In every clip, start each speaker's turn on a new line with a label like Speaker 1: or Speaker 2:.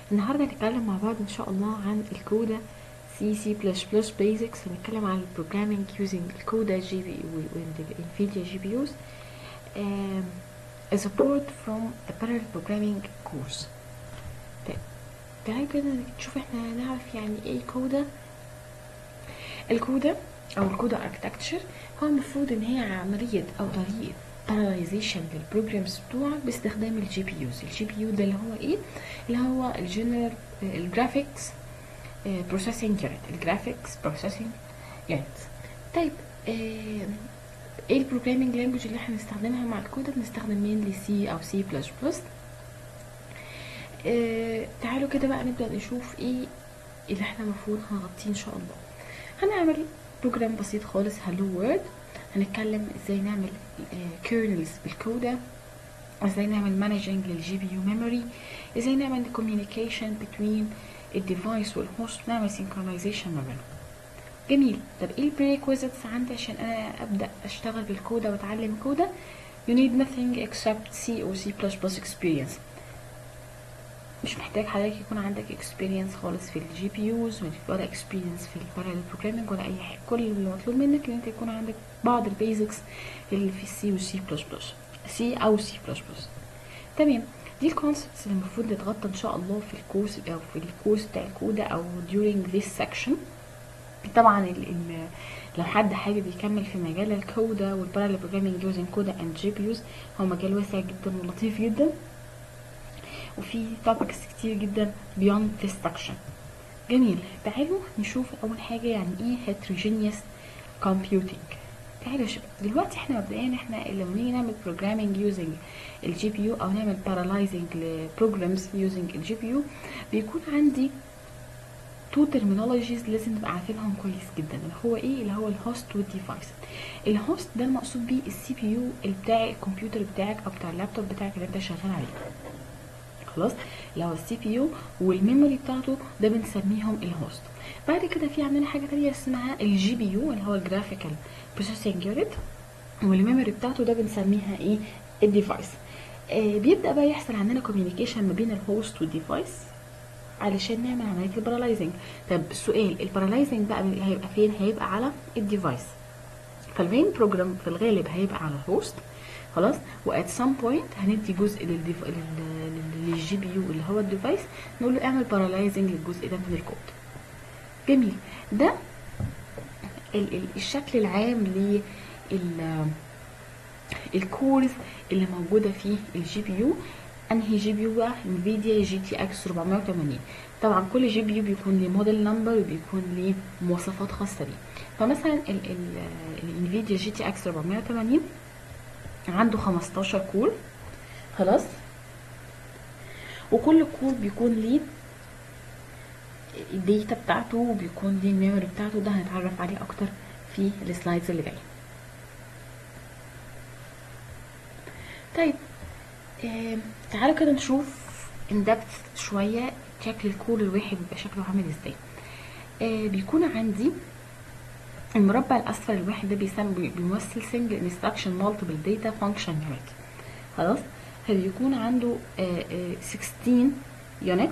Speaker 1: النهارده هنتكلم مع بعض ان شاء الله عن الكودا سي سي بلس بلس بيزكس هنتكلم عن البروجرامينج يوزنج الكودا جي بي والانفيديا جي بي يوز support from the parallel programming course طيب تعالوا كده نشوف احنا نعرف يعني ايه كودا الكودا او الكودا اركتكتشر هو المفروض ان هي عملية او طريقة parallelization للبروجرامز بتوعك باستخدام الجي بي يوز الجي بي يو ده اللي هو ايه اللي هو الجنرال الجرافيكس بروسيسنج يونت الجرافيكس بروسيسنج يونت طيب آه ايه البروجرامينج لانجوج اللي احنا بنستخدمها مع الكود بنستخدم مينلي سي او سي بلس بلس تعالوا كده بقى نبدا نشوف ايه اللي احنا المفروض هنغطيه ان شاء الله هنعمل بروجرام بسيط خالص هلو وورد هنتكلم ازاي نعمل كيرنلز بالكودا ازاي نعمل مانجنج للجي بي يو ميموري ازاي نعمل كوميونيكيشن بين الديفايس والهوست نعمل سينكرونايزيشن ما بينهم جميل طب ايه البريكويزيتس عندي عشان انا ابدا اشتغل بالكودا واتعلم كودا you need nothing except C or C++ experience مش محتاج حضرتك يكون عندك experience خالص في الجي بي يوز ولا experience في البارالل بروجرامينج ولا اي حاجه كل اللي مطلوب منك ان انت يكون عندك بعض البيزكس اللي في السي والسي بلس بلس سي او سي بلس بلس تمام دي الكونسبتس اللي المفروض تتغطى ان شاء الله في الكورس او في الكورس بتاع الكودا او during this section طبعا ال ال لو حد حابب يكمل في مجال الكودا والبارالل بروجرامينج يوزنج كودا اند جي بي يوز هو مجال واسع جدا ولطيف جدا وفي توبكس كتير جدا beyond this section جميل تعالوا نشوف اول حاجه يعني ايه heterogeneous computing تعالوا يا شباب دلوقتي احنا مبدئيا احنا لما نيجي نعمل programming using الجي بي يو او نعمل parallelizing لبروجرامز using الجي بي يو بيكون عندي تو ترمينولوجيز لازم نبقى عارفينهم كويس جدا اللي هو ايه اللي هو الهوست والديفايس الهوست ده المقصود بيه السي بي يو اللي بتاع الكمبيوتر بتاعك او بتاع اللابتوب بتاعك اللي انت شغال عليه خلاص اللي هو السي بي يو والميموري بتاعته ده بنسميهم الهوست بعد كده في عندنا حاجه تانية اسمها الجي بي يو اللي هو الجرافيكال بروسيسنج يونت والميموري بتاعته ده بنسميها ايه الديفايس آه بيبدا بقى يحصل عندنا كوميونيكيشن ما بين الهوست والديفايس علشان نعمل عمليه الباراليزنج طب السؤال الباراليزنج بقى هيبقى فين هيبقى على الديفايس فالمين بروجرام في الغالب هيبقى على الهوست خلاص وات سام بوينت هندي جزء للديف... للجي بي يو اللي هو الديفايس نقول له اعمل باراليزنج للجزء ده من الكود جميل ده ال... ال... الشكل العام لل الكورز اللي موجوده في الجي بي يو انهي جي بي يو بقى انفيديا جي تي اكس 480 طبعا كل جي بي يو بيكون ليه موديل نمبر وبيكون ليه مواصفات خاصه بيه فمثلا الانفيديا جي تي اكس 480 عنده 15 كور خلاص وكل كور بيكون ليه الداتا بتاعته وبيكون ليه الميموري بتاعته ده هنتعرف عليه اكتر في السلايدز اللي جايه طيب آه تعالوا كده نشوف ان دبث شويه شكل الكور الواحد بيبقى شكله عامل ازاي آه بيكون عندي المربع الاسفل الواحد ده بيسمى بيمثل سنجل انستراكشن مالتيبل داتا فانكشن يونت خلاص فبيكون عنده آه آه 16 يونت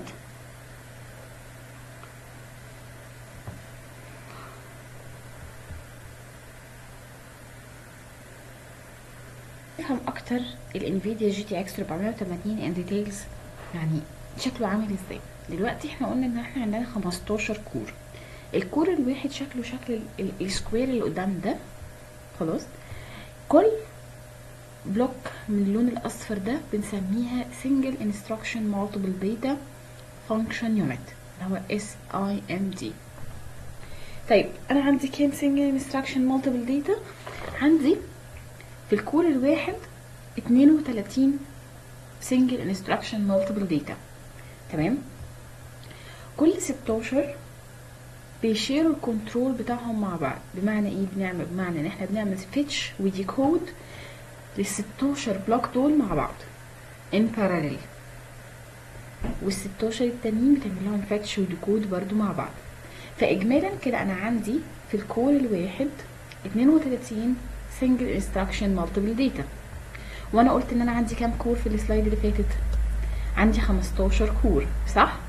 Speaker 1: نفهم اكتر الانفيديا جي تي اكس 480 ان ديتيلز يعني شكله عامل ازاي دلوقتي احنا قلنا ان احنا عندنا 15 كور الكور الواحد شكله شكل السكوير اللي قدام ده خلاص كل بلوك من اللون الاصفر ده بنسميها single instruction multiple data function unit اللي هو اس اي ام دي طيب انا عندي كام single instruction multiple data عندي في الكور الواحد 32 single instruction multiple data تمام كل 16 بيشيروا الكنترول بتاعهم مع بعض بمعنى ايه بنعمل بمعنى ان احنا بنعمل فيتش وديكود لل 16 بلوك دول مع بعض in parallel وال 16 التانيين بتعمل لهم فيتش وديكود برضو مع بعض فاجمالا كده انا عندي في الكور الواحد 32 single instruction multiple data وانا قلت ان انا عندي كام كور في السلايد اللي فاتت عندي 15 كور صح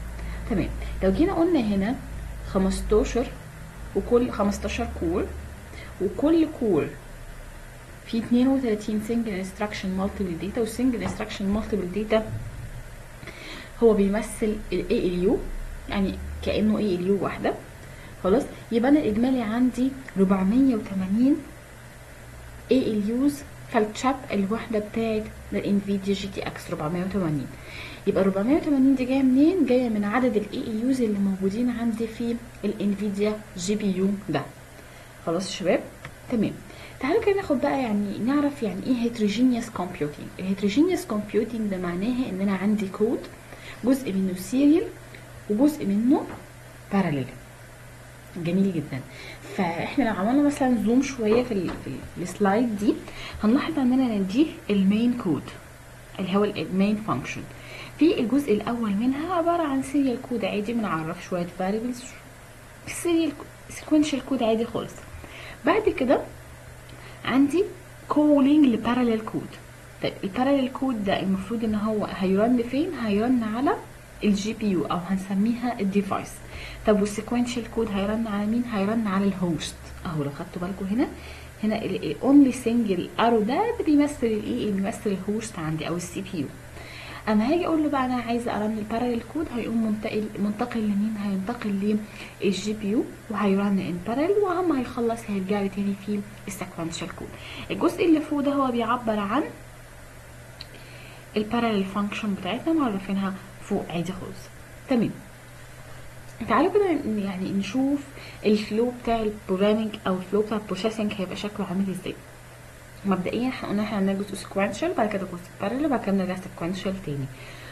Speaker 1: تمام لو جينا قلنا هنا 15 وكل 15 كور وكل كور في 32 سنجل انستراكشن مالتيبل داتا والسنجل انستراكشن مالتيبل داتا هو بيمثل ال ALU يعني كأنه ALU واحدة خلاص يبقى انا الاجمالي عندي 480 ALUs فالتشاب الوحدة بتاعت الانفيديا جي تي اكس 480 يبقى 480 دي جايه منين؟ جايه من عدد الاي اي يوز اللي موجودين عندي في الانفيديا جي بي يو ده خلاص يا شباب تمام تعالوا كده ناخد بقى يعني نعرف يعني ايه heterogeneous computing الهيتروجينيوس computing ده معناها ان انا عندي كود جزء منه سيريال وجزء منه باراليل جميل جدا فاحنا لو عملنا مثلا زوم شويه في, ال في ال- السلايد دي هنلاحظ عندنا ان دي المين كود اللي هو المين فانكشن في الجزء الاول منها عباره عن سيريال كود عادي بنعرف شويه فاريبلز سيريال سيكونشال كود عادي خالص بعد كده عندي كولينج لباراليل كود طيب الباراليل كود ده المفروض ان هو هيرن فين هيرن على الجي بي يو او هنسميها الديفايس طب والسيكونشال كود هيرن على مين هيرن على الهوست اهو لو خدتوا بالكم هنا هنا الاونلي سنجل ارو ده ده بيمثل الايه بيمثل الهوست عندي او السي بي يو اما هاجي اقول له بقى انا عايزه ارن الباراليل كود هيقوم منتقل منتقل لمين هينتقل للجي بي يو وهيرن ان باراليل واما هيخلص هيرجع لي تاني في السيكونشال كود الجزء اللي فوق ده هو بيعبر عن الباراليل فانكشن بتاعتنا معرفينها فوق عادي خالص تمام تعالوا كده يعني نشوف الفلو بتاع البروجرامينج او الفلو بتاع البروسيسنج هيبقى شكله عامل ازاي مبدئيا احنا قلنا احنا هنعمل جزء سيكونشال بعد كده جزء باراليل وبعد كده نرجع سيكونشال تاني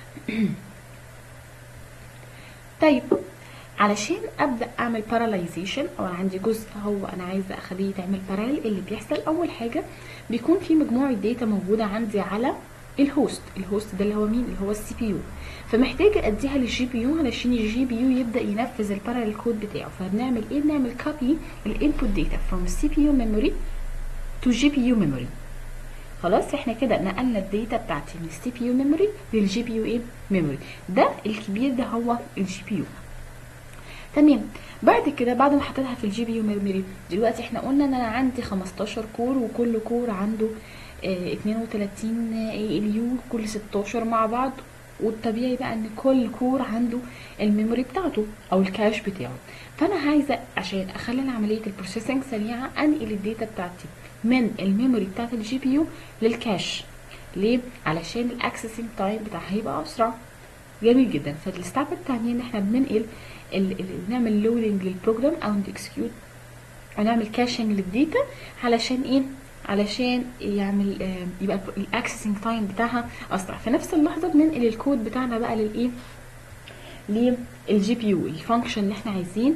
Speaker 1: طيب علشان ابدا اعمل باراليزيشن او انا عندي جزء هو انا عايزه اخليه يتعمل باراليل اللي بيحصل اول حاجه بيكون في مجموعه داتا موجوده عندي على الهوست الهوست ده اللي هو مين اللي هو السي بي يو فمحتاجه اديها للجي بي يو علشان الجي بي يو يبدا ينفذ الباراليل كود بتاعه فبنعمل ايه بنعمل كوبي الانبوت داتا فروم السي بي يو ميموري تو جي بي يو ميموري خلاص احنا كده نقلنا الداتا بتاعتي من السي بي يو ميموري للجي بي يو ايه ميموري ده الكبير ده هو الجي بي يو تمام بعد كده بعد ما حطيتها في الجي بي يو ميموري دلوقتي احنا قلنا ان انا عندي 15 كور وكل كور عنده اه 32 اي ال يو كل 16 مع بعض والطبيعي بقى ان كل كور عنده الميموري بتاعته او الكاش بتاعه فانا عايزه عشان اخلي عمليه البروسيسنج سريعه انقل الداتا بتاعتي من الميموري بتاعت الجي بي يو للكاش ليه علشان الاكسسنج تايم بتاعها هيبقى اسرع جميل جدا فالستاب الثانيه ان احنا بننقل ال ال نعمل لودنج للبروجرام او نكسكيوت او نعمل كاشنج للداتا علشان ايه علشان يعمل آه يبقى الاكسسنج تايم بتاعها اسرع في نفس اللحظه بننقل الكود بتاعنا بقى للايه للجي بي يو الفانكشن اللي احنا عايزين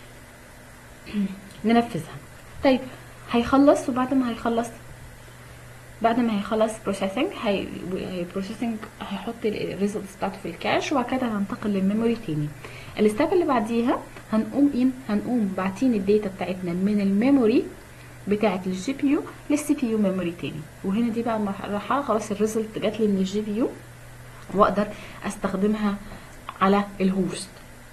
Speaker 1: ننفذها طيب هيخلص وبعد ما هيخلص بعد ما هيخلص بروسيسنج هي بروسيسنج هيحط الريزلتس بتاعته في الكاش وبعد كده هننتقل للميموري تاني الستاب اللي بعديها هنقوم ايه هنقوم باعتين الداتا بتاعتنا من الميموري بتاعه الجي بي يو للسي بي يو ميموري تاني وهنا دي بقى المرحله خلاص الريزلت جات لي من الجي بي يو واقدر استخدمها على الهوست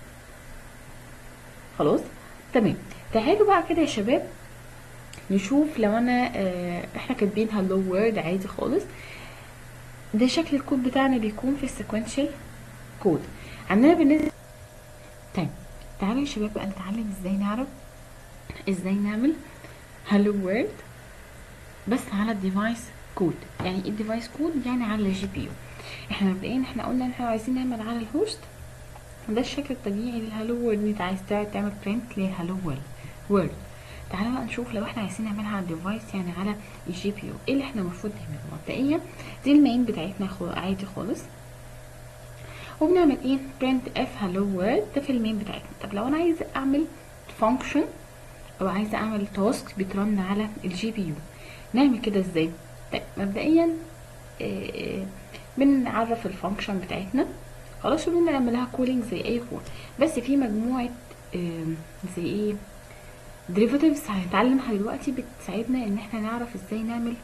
Speaker 1: خلاص تمام تعالوا بقى كده يا شباب نشوف لو انا اه احنا كاتبين هالو وورد عادي خالص ده شكل الكود بتاعنا بيكون في السيكونشال كود عندنا بالنسبه طيب تعالوا يا شباب بقى نتعلم ازاي نعرف ازاي نعمل هالو وورد بس على الديفايس كود يعني ايه الديفايس كود يعني على الجي بي يو احنا مبدئيا احنا قلنا ان احنا عايزين نعمل على الهوست ده الشكل الطبيعي للهالو وورد انت عايز تعمل برنت للهالو وورد تعالى بقى نشوف لو احنا عايزين نعملها على الديفايس يعني على الجي بي يو ايه اللي احنا المفروض نعمله مبدئيا دي المين بتاعتنا عادي خالص وبنعمل ايه print اف hello world ده في المين بتاعتنا طب لو انا عايزه اعمل فانكشن او عايزه اعمل تاسك بترن على الجي بي يو نعمل كده ازاي طيب مبدئيا اه بنعرف الفانكشن بتاعتنا خلاص وبنعمل لها كولينج زي اي كول بس في مجموعه اه زي ايه derivatives هنتعلمها دلوقتي بتساعدنا ان احنا نعرف ازاي نعمل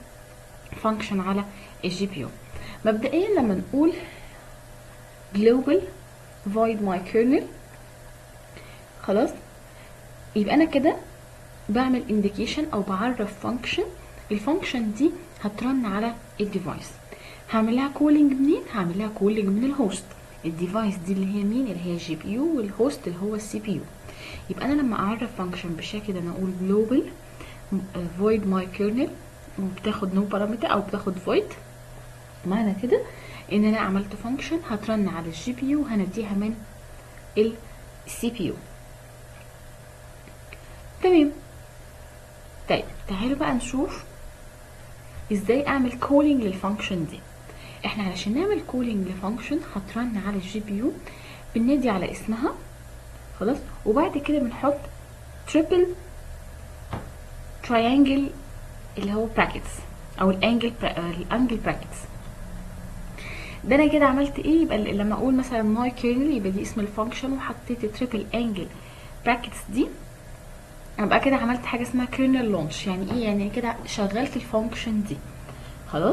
Speaker 1: فانكشن على الجي بي يو مبدئيا لما نقول global void my kernel خلاص يبقى انا كده بعمل indication او بعرف function الفانكشن دي هترن على الديفايس هعمل لها كولينج منين هعمل لها كولينج من الهوست الديفايس دي اللي هي مين اللي هي جي بي يو والهوست اللي هو السي بي يو يبقى انا لما اعرف فانكشن بالشكل ده انا اقول global void my kernel وبتاخد no parameter او بتاخد void معنى كده ان انا عملت فانكشن هترن على الجي بي يو هنديها من السي بي يو تمام طيب تعالوا بقى نشوف ازاي اعمل كولينج للفانكشن دي احنا علشان نعمل كولينج لفانكشن هترن على الجي بي يو بننادي على اسمها خلاص وبعد كده بنحط تريبل تراينجل اللي هو براكتس او الانجل الانجل براكتس ده انا كده عملت ايه يبقى لما اقول مثلا ماي كيرنل يبقى دي اسم الفانكشن وحطيت تريبل انجل براكتس دي ابقى كده عملت حاجه اسمها كيرنل لونش يعني ايه يعني كده شغلت الفانكشن دي خلاص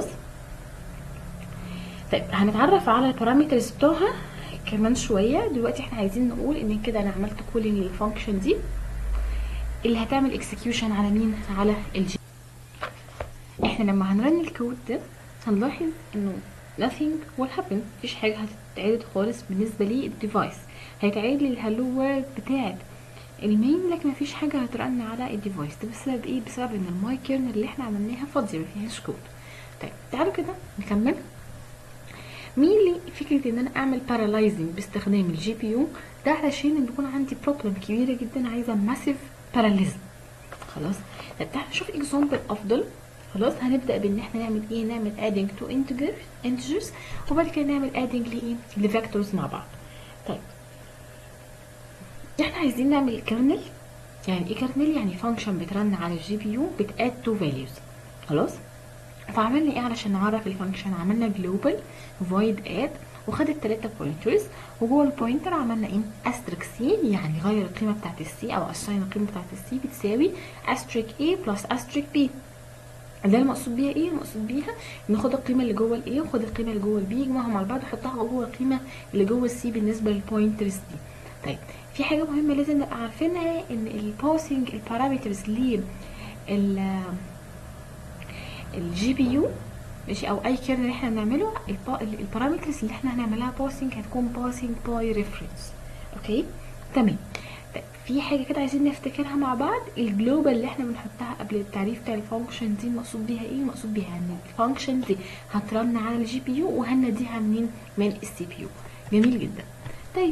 Speaker 1: طيب هنتعرف على البارامترز بتوعها كمان شويه دلوقتي احنا عايزين نقول ان كده انا عملت كولينج للفانكشن دي اللي هتعمل اكسكيوشن على مين على الجي احنا لما هنرن الكود ده هنلاحظ انه nothing will happen مفيش حاجه هتتعرض خالص بالنسبه للديفايس هيتعرض لي الهالو وورد بتاعت المين لكن مفيش حاجه هترن على الديفايس ده بسبب ايه بسبب ان الماي كيرنل اللي احنا عملناها فاضيه مفيهاش كود طيب تعالوا كده نكمل مين اللي فكره ان انا اعمل باراليزنج باستخدام الجي بي يو ده علشان بيكون عندي بروبلم كبيره جدا عايزه ماسيف باراليزم خلاص طب تعالوا نشوف اكزامبل افضل خلاص هنبدا بان احنا نعمل ايه نعمل adding to integers integers وبعد كده نعمل adding لايه لفيكتورز مع بعض طيب احنا عايزين نعمل كيرنل يعني ايه كيرنل يعني فانكشن بترن على الجي بي يو بتاد تو فاليوز خلاص فعملنا ايه علشان نعرف الفانكشن عملنا جلوبال void add وخد التلاتة بوينترز وجوه البوينتر عملنا ايه استريك سي يعني غير القيمه بتاعت السي او اساين القيمه بتاعت السي بتساوي استريك اي بلس استريك بي ده المقصود بيها ايه المقصود بيها ناخد القيمه اللي جوه الاي وناخد القيمه اللي جوه البي يجمعهم على بعض ونحطها جوه القيمه اللي جوه السي بالنسبه للبوينترز دي طيب في حاجه مهمه لازم نبقى عارفينها ان الباسنج البارامترز ل الجي بي يو ماشي او اي كيرنل احنا بنعمله البارامترز اللي احنا هنعملها باسنج هتكون باسنج باي ريفرنس اوكي تمام طيب في حاجه كده عايزين نفتكرها مع بعض الجلوبال اللي احنا بنحطها قبل التعريف بتاع الفانكشن دي المقصود بيها ايه المقصود بيها ان الفانكشن دي هترن على الجي بي يو وهنديها منين من السي بي يو جميل جدا طيب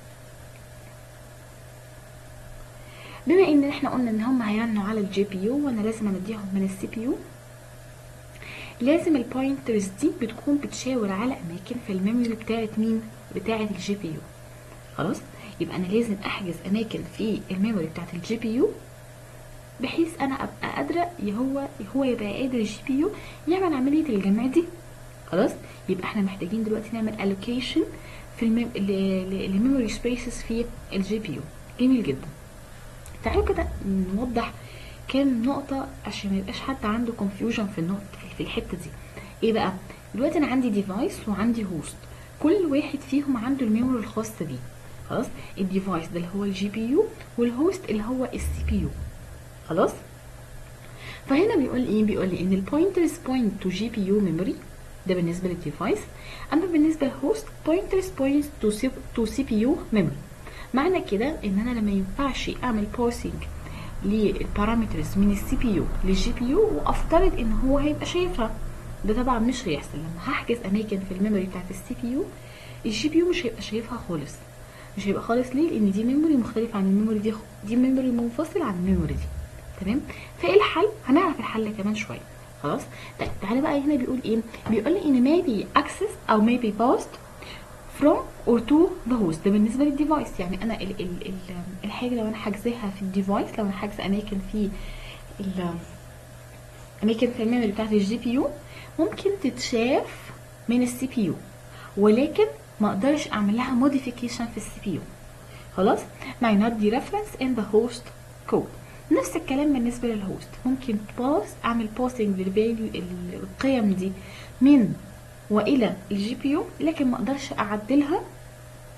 Speaker 1: بما ان احنا قلنا ان هم هيرنوا على الجي بي يو وانا لازم اديهم من السي بي يو لازم البوينترز دي بتكون بتشاور على اماكن في الميموري بتاعت مين بتاعت الجي بي يو خلاص يبقى انا لازم احجز اماكن في الميموري بتاعت الجي بي يو بحيث انا ابقى قادره هو هو يبقى قادر الجي بي يو يعمل عمليه الجمع دي خلاص يبقى احنا محتاجين دلوقتي نعمل allocation في الميم... لميموري سبيسز في الجي بي يو جميل جدا تعالوا كده نوضح كام نقطة عشان ما يبقاش حد عنده confusion في النقطة في الحتة دي ايه بقى دلوقتي انا عندي ديفايس وعندي هوست كل واحد فيهم عنده الميموري الخاصة بيه خلاص الديفايس ده اللي هو الجي بي يو والهوست اللي هو السي بي يو خلاص فهنا بيقول ايه بيقول لي ان البوينترز بوينت تو جي بي يو ميموري ده بالنسبه للديفايس اما بالنسبه للهوست بوينترز بوينت تو سي تو سي بي يو ميموري معنى كده ان انا لما ينفعش اعمل باسنج للبارامترز من السي بي يو للجي بي يو وافترض ان هو هيبقى شايفها ده طبعا مش هيحصل لما هحجز اماكن في الميموري بتاعت السي بي يو الجي بي يو مش هيبقى شايفها خالص مش هيبقى خالص ليه لان دي ميموري مختلفه عن الميموري دي دي ميموري منفصل عن الميموري دي تمام فايه الحل هنعرف الحل كمان شويه خلاص طيب تعالى بقى هنا بيقول ايه بيقول لي ان maybe access او maybe passed from or to the host ده بالنسبه للديفايس يعني انا ال ال ال الحاجه لو انا حاجزاها في الديفايس لو انا حاجزه اماكن في ال اماكن في الميموري بتاعت الجي بي يو ممكن تتشاف من السي بي يو ولكن ما اقدرش اعمل لها موديفيكيشن في السي بي يو خلاص may not be reference in the host code نفس الكلام بالنسبه للهوست ممكن باس اعمل باسنج للفاليو القيم دي من والى الجي بي يو لكن ما اقدرش اعدلها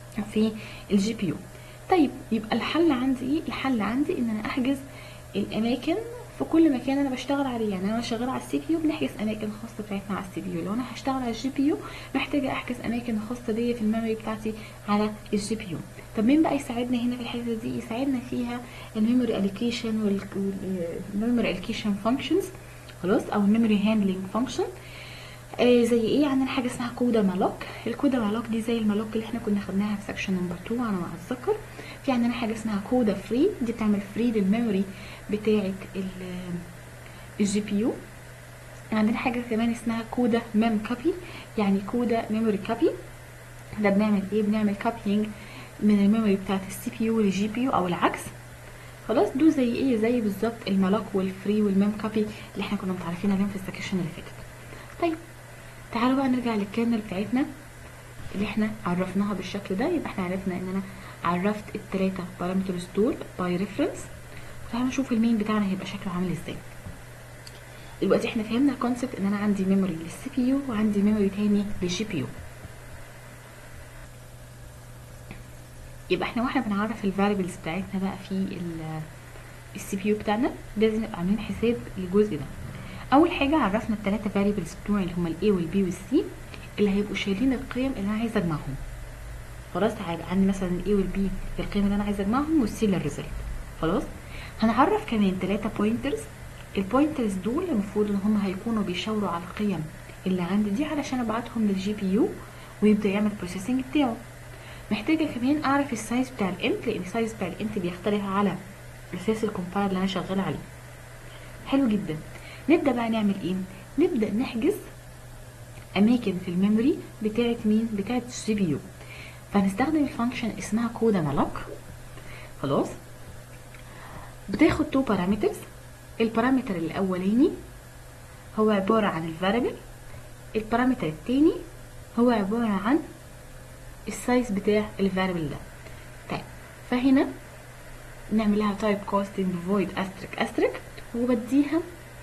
Speaker 1: في الجي بي يو طيب يبقى الحل عندي ايه الحل عندي ان انا احجز الاماكن في كل مكان انا بشتغل عليه يعني انا شغاله على السي بي يو بنحجز اماكن خاصه بتاعتنا على السي بي يو لو انا هشتغل على الجي بي يو محتاجه احجز اماكن خاصه بيا في الميموري بتاعتي على الجي بي يو طب مين بقى يساعدنا هنا في الحته دي يساعدنا فيها الميموري الوكيشن والميموري الوكيشن فانكشنز خلاص او الميموري هاندلنج فانكشن آه زي ايه عندنا حاجه اسمها كودا مالوك الكودا مالوك دي زي المالوك اللي احنا كنا خدناها في سكشن نمبر 2 على ما اتذكر في عندنا حاجه اسمها كودا فري دي بتعمل فري للميموري بتاعه الجي بي يو عندنا حاجه كمان اسمها كودا ميم كوبي يعني كودا ميموري كوبي ده بنعمل ايه بنعمل كوبينج من الميموري بتاعه السي بي يو للجي بي يو او العكس خلاص دول زي ايه زي بالظبط المالوك والفري والميم كوبي اللي احنا كنا متعرفين عليهم في السكشن اللي فاتت طيب تعالوا بقى نرجع للكيرنل بتاعتنا اللي احنا عرفناها بالشكل ده يبقى احنا عرفنا ان انا عرفت التلاتة بارامترز دول باي ريفرنس تعالوا نشوف المين بتاعنا هيبقى شكله عامل ازاي دلوقتي احنا فهمنا كونسبت ان انا عندي ميموري للسي بي يو وعندي ميموري تاني للجي بي يو يبقى احنا واحنا بنعرف الفاريبلز بتاعتنا بقى في السي بي يو بتاعنا لازم نبقى عاملين حساب للجزء ده اول حاجه عرفنا الثلاثه فاريبلز بتوعي اللي هما الاي والبي والسي اللي هيبقوا شايلين القيم اللي انا عايزه اجمعهم خلاص هيبقى عندي مثلا الاي والبي القيم اللي انا عايزه اجمعهم والسي للريزلت خلاص هنعرف كمان ثلاثه بوينترز البوينترز دول المفروض ان هم هيكونوا بيشاوروا على القيم اللي عندي دي علشان ابعتهم للجي بي يو ويبدا يعمل بروسيسنج بتاعه محتاجه كمان اعرف السايز بتاع الانت لان السايز بتاع الانت بيختلف على اساس الكومبايلر اللي انا شغاله عليه حلو جدا نبدا بقى نعمل ايه نبدا نحجز اماكن في الميموري بتاعه مين بتاعه السي بي يو فهنستخدم الفانكشن اسمها كودا مالوك خلاص بتاخد تو بارامترز البارامتر الاولاني هو عباره عن الفاريبل البارامتر الثاني هو عباره عن السايز بتاع الفاريبل ده طيب فهنا نعمل لها تايب كاستنج فويد استريك استريك وبديها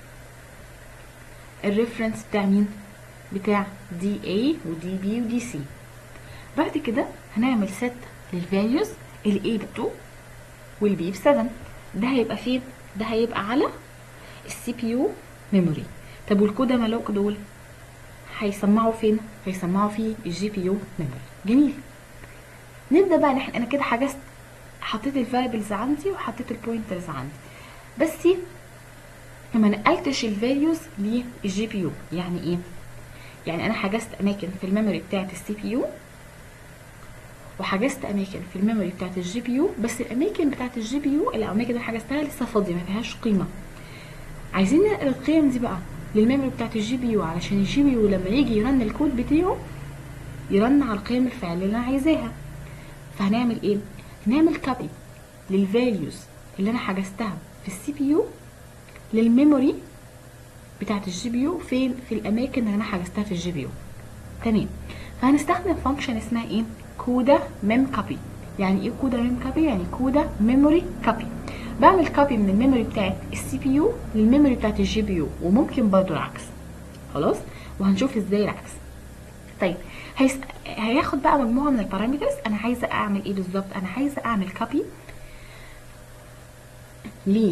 Speaker 1: الريفرنس بتاع مين بتاع دي اي ودي بي ودي سي بعد كده هنعمل ست للفاليوز الاي ب 2 والبي ب 7 ده هيبقى فين ده هيبقى على السي بي يو ميموري طب والكودا مالوك دول هيسمعوا فين هيسمعوا في الجي بي يو ميموري جميل نبدا بقى نحن انا كده حجزت حطيت الفاريبلز عندي وحطيت البوينترز عندي بس ما نقلتش الفاليوز للجي بي يو يعني ايه يعني انا حجزت اماكن في الميموري بتاعه السي بي يو وحجزت اماكن في الميموري بتاعه الجي بي يو بس الاماكن بتاعه الجي بي يو الاماكن اللي حجزتها لسه فاضيه ما فيهاش قيمه عايزين ننقل القيم دي بقى للميموري بتاعه الجي بي يو علشان الجي بي يو لما يجي يرن الكود بتاعه يرن على القيم الفعليه اللي انا عايزاها فهنعمل ايه هنعمل كوبي للفاليوز اللي انا حجزتها في السي بي يو للميموري بتاعت الجي بي يو فين في الاماكن اللي انا حجزتها في الجي بي يو تمام فهنستخدم فانكشن اسمها ايه كودا ميم كوبي يعني ايه كودا ميم كوبي يعني كودا ميموري كوبي بعمل كوبي من الميموري بتاعت السي بي يو للميموري بتاعت الجي بي يو وممكن برضو العكس خلاص وهنشوف ازاي العكس طيب هيس... هياخد بقى مجموعه من البارامترز انا عايزه اعمل ايه بالظبط انا عايزه اعمل كوبي ل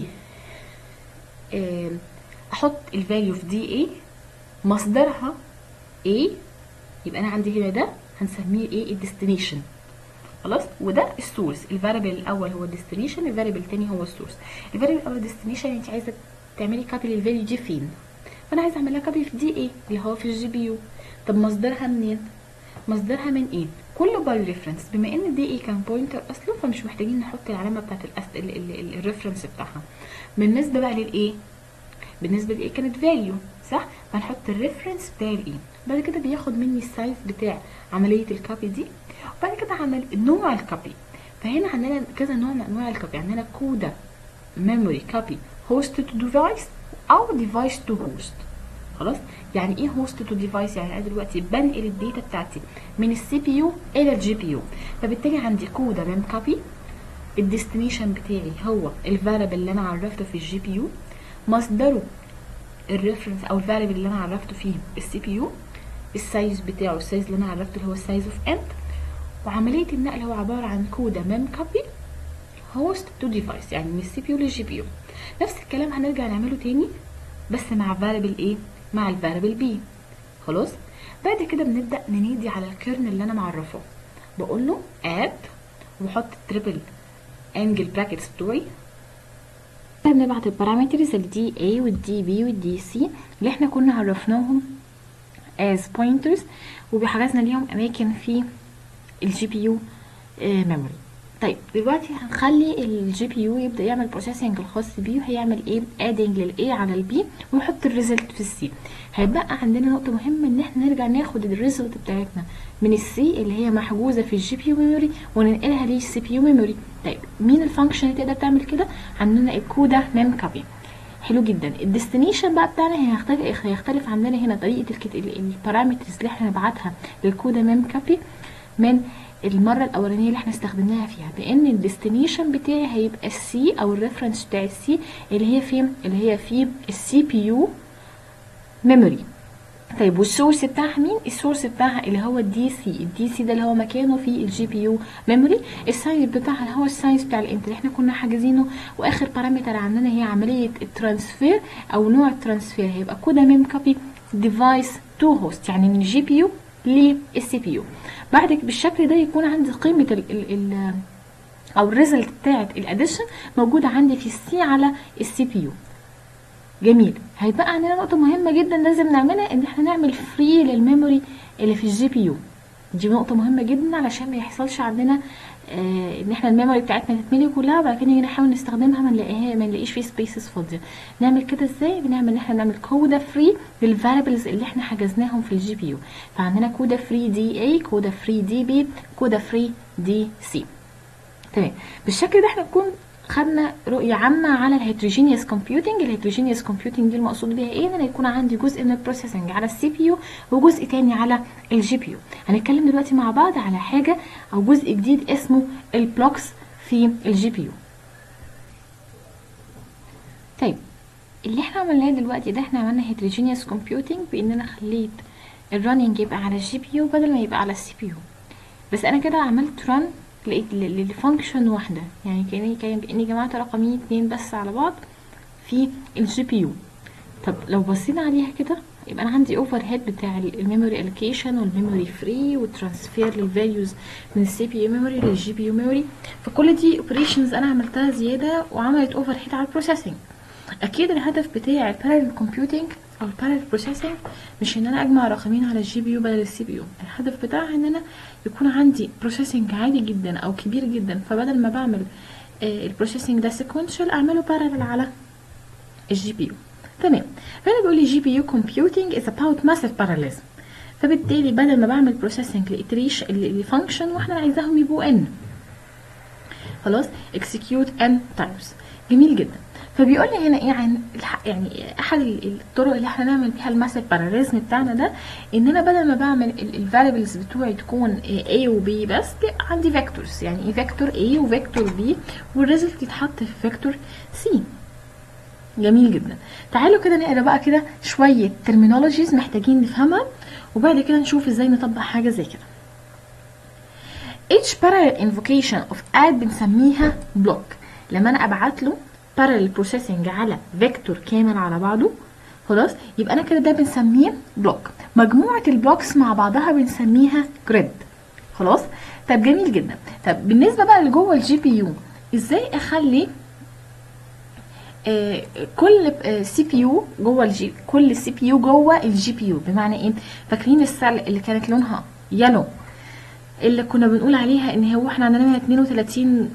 Speaker 1: احط الفاليو في دي اي مصدرها A يبقى انا عندي هنا ده هنسميه ايه الديستنيشن خلاص وده السورس الفاريبل الاول هو الديستنيشن الفاريبل الثاني هو السورس الفاريبل الاول الديستنيشن انت عايزه تعملي كوبي للفاليو دي فين فانا عايزه اعمل لها كوبي في دي ايه اللي هو في الجي بي يو طب مصدرها منين مصدرها من ايه كله باي ريفرنس بما ان دي ايه كان بوينتر اصلا فمش محتاجين نحط العلامه بتاعت الريفرنس بتاعها بالنسبه بقى للايه بالنسبه لايه كانت فاليو صح فنحط الريفرنس بتاع الايه بعد كده بياخد مني السايز بتاع عمليه الكوبي دي وبعد كده عمل نوع الكوبي فهنا عندنا كذا نوع من انواع الكوبي عندنا كودا ميموري كوبي هوست تو ديفايس او ديفايس تو هوست خلاص يعني ايه هوست تو ديفايس يعني انا دلوقتي بنقل الداتا بتاعتي من السي بي يو الى الجي بي يو فبالتالي عندي كودا ميم كوبي الديستنيشن بتاعي هو الفاريبل اللي انا عرفته في الجي بي يو مصدره الريفرنس او الفاريبل اللي انا عرفته فيه السي بي يو السايز بتاعه السايز اللي انا عرفته اللي هو السايز اوف انت وعمليه النقل هو عباره عن كودا ميم كوبي هوست تو ديفايس يعني من السي بي يو للجي بي يو نفس الكلام هنرجع نعمله تاني بس مع فاريبل ايه مع الفاريبل بي خلاص بعد كده بنبدا ننادي على الكيرن اللي انا معرفه بقول له اد وبحط تريبل انجل براكتس بتوعي بنبعت البارامترز الدي اي والدي بي والدي سي اللي احنا كنا عرفناهم as pointers وبحجزنا ليهم اماكن في الجي بي يو ميموري طيب دلوقتي هنخلي الجي بي يو يبدا يعمل بروسيسنج الخاص بيه وهيعمل ايه ادنج للاي على البي ويحط الريزلت في السي هيبقى عندنا نقطه مهمه ان احنا نرجع ناخد الريزلت بتاعتنا من السي اللي هي محجوزه في الجي بي يو ميموري وننقلها للسي بي يو ميموري طيب مين الفانكشن اللي تقدر تعمل كده عندنا الكودا ميم كوبي حلو جدا الديستنيشن بقى بتاعنا هيختلف هيختلف عندنا هنا طريقه البارامترز اللي احنا نبعتها للكودا ميم كوبي من المرة الأولانية اللي احنا استخدمناها فيها لأن الديستنيشن بتاعي هيبقى السي أو الريفرنس بتاع السي اللي هي فين اللي هي في السي بي يو ميموري طيب والسورس بتاعها مين السورس بتاعها اللي هو الدي سي الدي سي ده اللي هو مكانه في الجي بي يو ميموري السايز بتاعها اللي هو السايز بتاع الانت اللي احنا كنا حاجزينه واخر بارامتر عندنا هي عمليه الترانسفير او نوع الترانسفير هيبقى كودا ميم كوبي ديفايس تو هوست يعني من الجي بي يو للسي بي يو بعد بالشكل ده يكون عندي قيمه ال ال ال او الريزلت بتاعت الاديشن موجوده عندي في السي على السي بي يو جميل هيبقى عندنا نقطه مهمه جدا لازم نعملها ان احنا نعمل فري للميموري اللي في الجي بي يو دي نقطة مهمة جدا علشان ما يحصلش عندنا آه ان احنا الميموري بتاعتنا تتملي كلها وبعد كده نيجي نحاول نستخدمها ما نلاقيها ما نلاقيش فيه سبيسز فاضية نعمل كده ازاي بنعمل ان احنا نعمل كودا فري للفاريبلز اللي احنا حجزناهم في الجي بي يو فعندنا كودا فري دي اي كودا فري دي بي كودا فري دي سي تمام بالشكل ده احنا نكون خدنا رؤية عامة على الهيتروجينيوس كومبيوتنج الهيتروجينيوس كومبيوتنج دي المقصود بيها ايه ان انا يكون عندي جزء من البروسيسنج على السي بي يو وجزء تاني على الجي بي يو هنتكلم دلوقتي مع بعض على حاجة او جزء جديد اسمه البلوكس في الجي بي يو طيب اللي احنا عملناه دلوقتي ده احنا عملنا هيتروجينيوس كومبيوتنج بان انا خليت الرننج يبقى على الجي بي يو بدل ما يبقى على السي بي يو بس انا كده عملت رن لقيت للفانكشن واحده يعني كاني كاني جمعت رقمين اتنين بس على بعض في الجي بي يو طب لو بصينا عليها كده يبقى انا عندي اوفر هيد بتاع الميموري الوكيشن والميموري فري والترانسفير للفاليوز من السي بي يو ميموري للجي بي يو ميموري فكل دي اوبريشنز انا عملتها زياده وعملت اوفر هيد على البروسيسنج اكيد الهدف بتاع البارallel كومبيوتنج او البارallel بروسيسنج مش ان انا اجمع رقمين على الجي بي يو بدل السي بي يو الهدف بتاعها ان انا يكون عندي بروسيسنج عادي جدا او كبير جدا فبدل ما بعمل البروسيسنج ده سيكونشال اعمله بارallel على الجي بي يو تمام فانا بيقول لي جي بي يو كومبيوتنج از اباوت ماسيف باراليزم فبالتالي بدل ما بعمل بروسيسنج لاتريش لفانكشن واحنا عايزاهم يبقوا ان خلاص اكسكيوت ان تايمز جميل جدا فبيقول لي هنا ايه عن يعني احد الطرق اللي احنا نعمل بيها الماسيف باراليزم بتاعنا ده ان انا بدل ما بعمل الفاريبلز بتوعي تكون A و B بس بيبقى عندي فيكتورز يعني فيكتور A وفيكتور B والريزلت يتحط في فيكتور C جميل جدا تعالوا كده نقرا بقى كده شويه ترمينولوجيز محتاجين نفهمها وبعد كده نشوف ازاي نطبق حاجه زي كده each parallel invocation of add بنسميها بلوك لما انا ابعت له parallel processing على فيكتور كامل على بعضه خلاص يبقى انا كده ده بنسميه بلوك مجموعه البلوكس مع بعضها بنسميها جريد خلاص طب جميل جدا طب بالنسبه بقى لجوه الجي بي يو ازاي اخلي آه كل سي بي يو جوه الجي كل سي بي يو جوه الجي بي يو بمعنى ايه فاكرين السل اللي كانت لونها يلو اللي كنا بنقول عليها ان هو احنا عندنا 32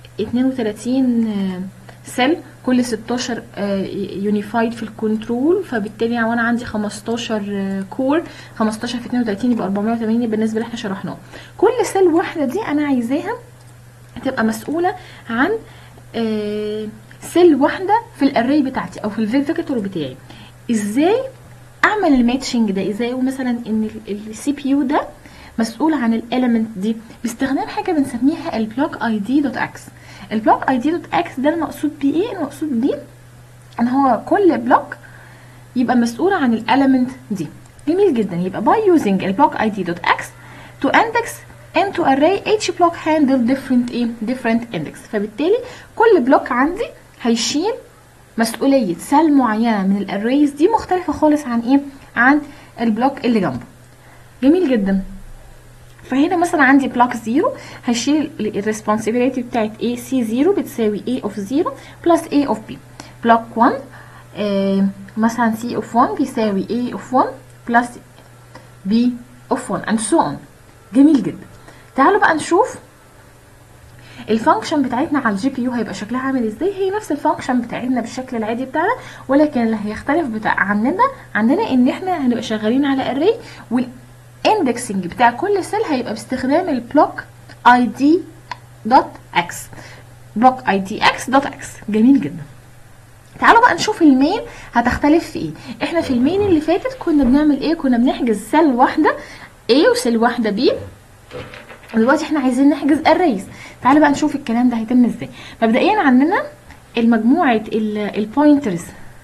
Speaker 1: 32 سيل كل 16 يونيفايد في الكنترول فبالتالي وانا عندي 15 كور 15 في 32 يبقى 480 بالنسبه اللي احنا شرحناه كل سيل واحده دي انا عايزاها تبقى مسؤوله عن سيل واحده في الاري بتاعتي او في الفيكتور بتاعي ازاي اعمل الماتشنج ده ازاي مثلا ان السي بي يو ده مسؤول عن الاليمنت دي باستخدام حاجه بنسميها البلوك اي دي دوت اكس البلوك اي دي دوت اكس ده المقصود بيه ايه المقصود بيه ان هو كل بلوك يبقى مسؤول عن الاليمنت دي جميل جدا يبقى باي يوزنج البلوك اي دي دوت اكس to index into array each block handle different ايه different index فبالتالي كل بلوك عندي هيشيل مسؤولية سيل معينة من الاريز دي مختلفة خالص عن ايه عن البلوك اللي جنبه جميل جدا فهنا مثلا عندي بلوك 0 هشيل الريسبونسابيلتي بتاعت A C 0 بتساوي A of 0 plus A of B بلوك 1 آه مثلا C of 1 بيساوي A of 1 plus B of 1 and so on جميل جدا تعالوا بقى نشوف الفانكشن بتاعتنا على الجي بي يو هيبقى شكلها عامل ازاي هي نفس الفانكشن بتاعتنا بالشكل العادي بتاعنا ولكن اللي هيختلف بتاع عننا عندنا ان احنا هنبقى شغالين على اري والاندكسنج بتاع كل سيل هيبقى باستخدام البلوك اي دي دوت اكس بلوك اي دي اكس دوت اكس جميل جدا تعالوا بقى نشوف المين هتختلف في ايه احنا في المين اللي فاتت كنا بنعمل ايه كنا بنحجز سيل واحده A وسيل واحده B دلوقتي احنا عايزين نحجز الريز تعالى بقى نشوف الكلام ده هيتم ازاي مبدئيا عندنا المجموعه البوينترز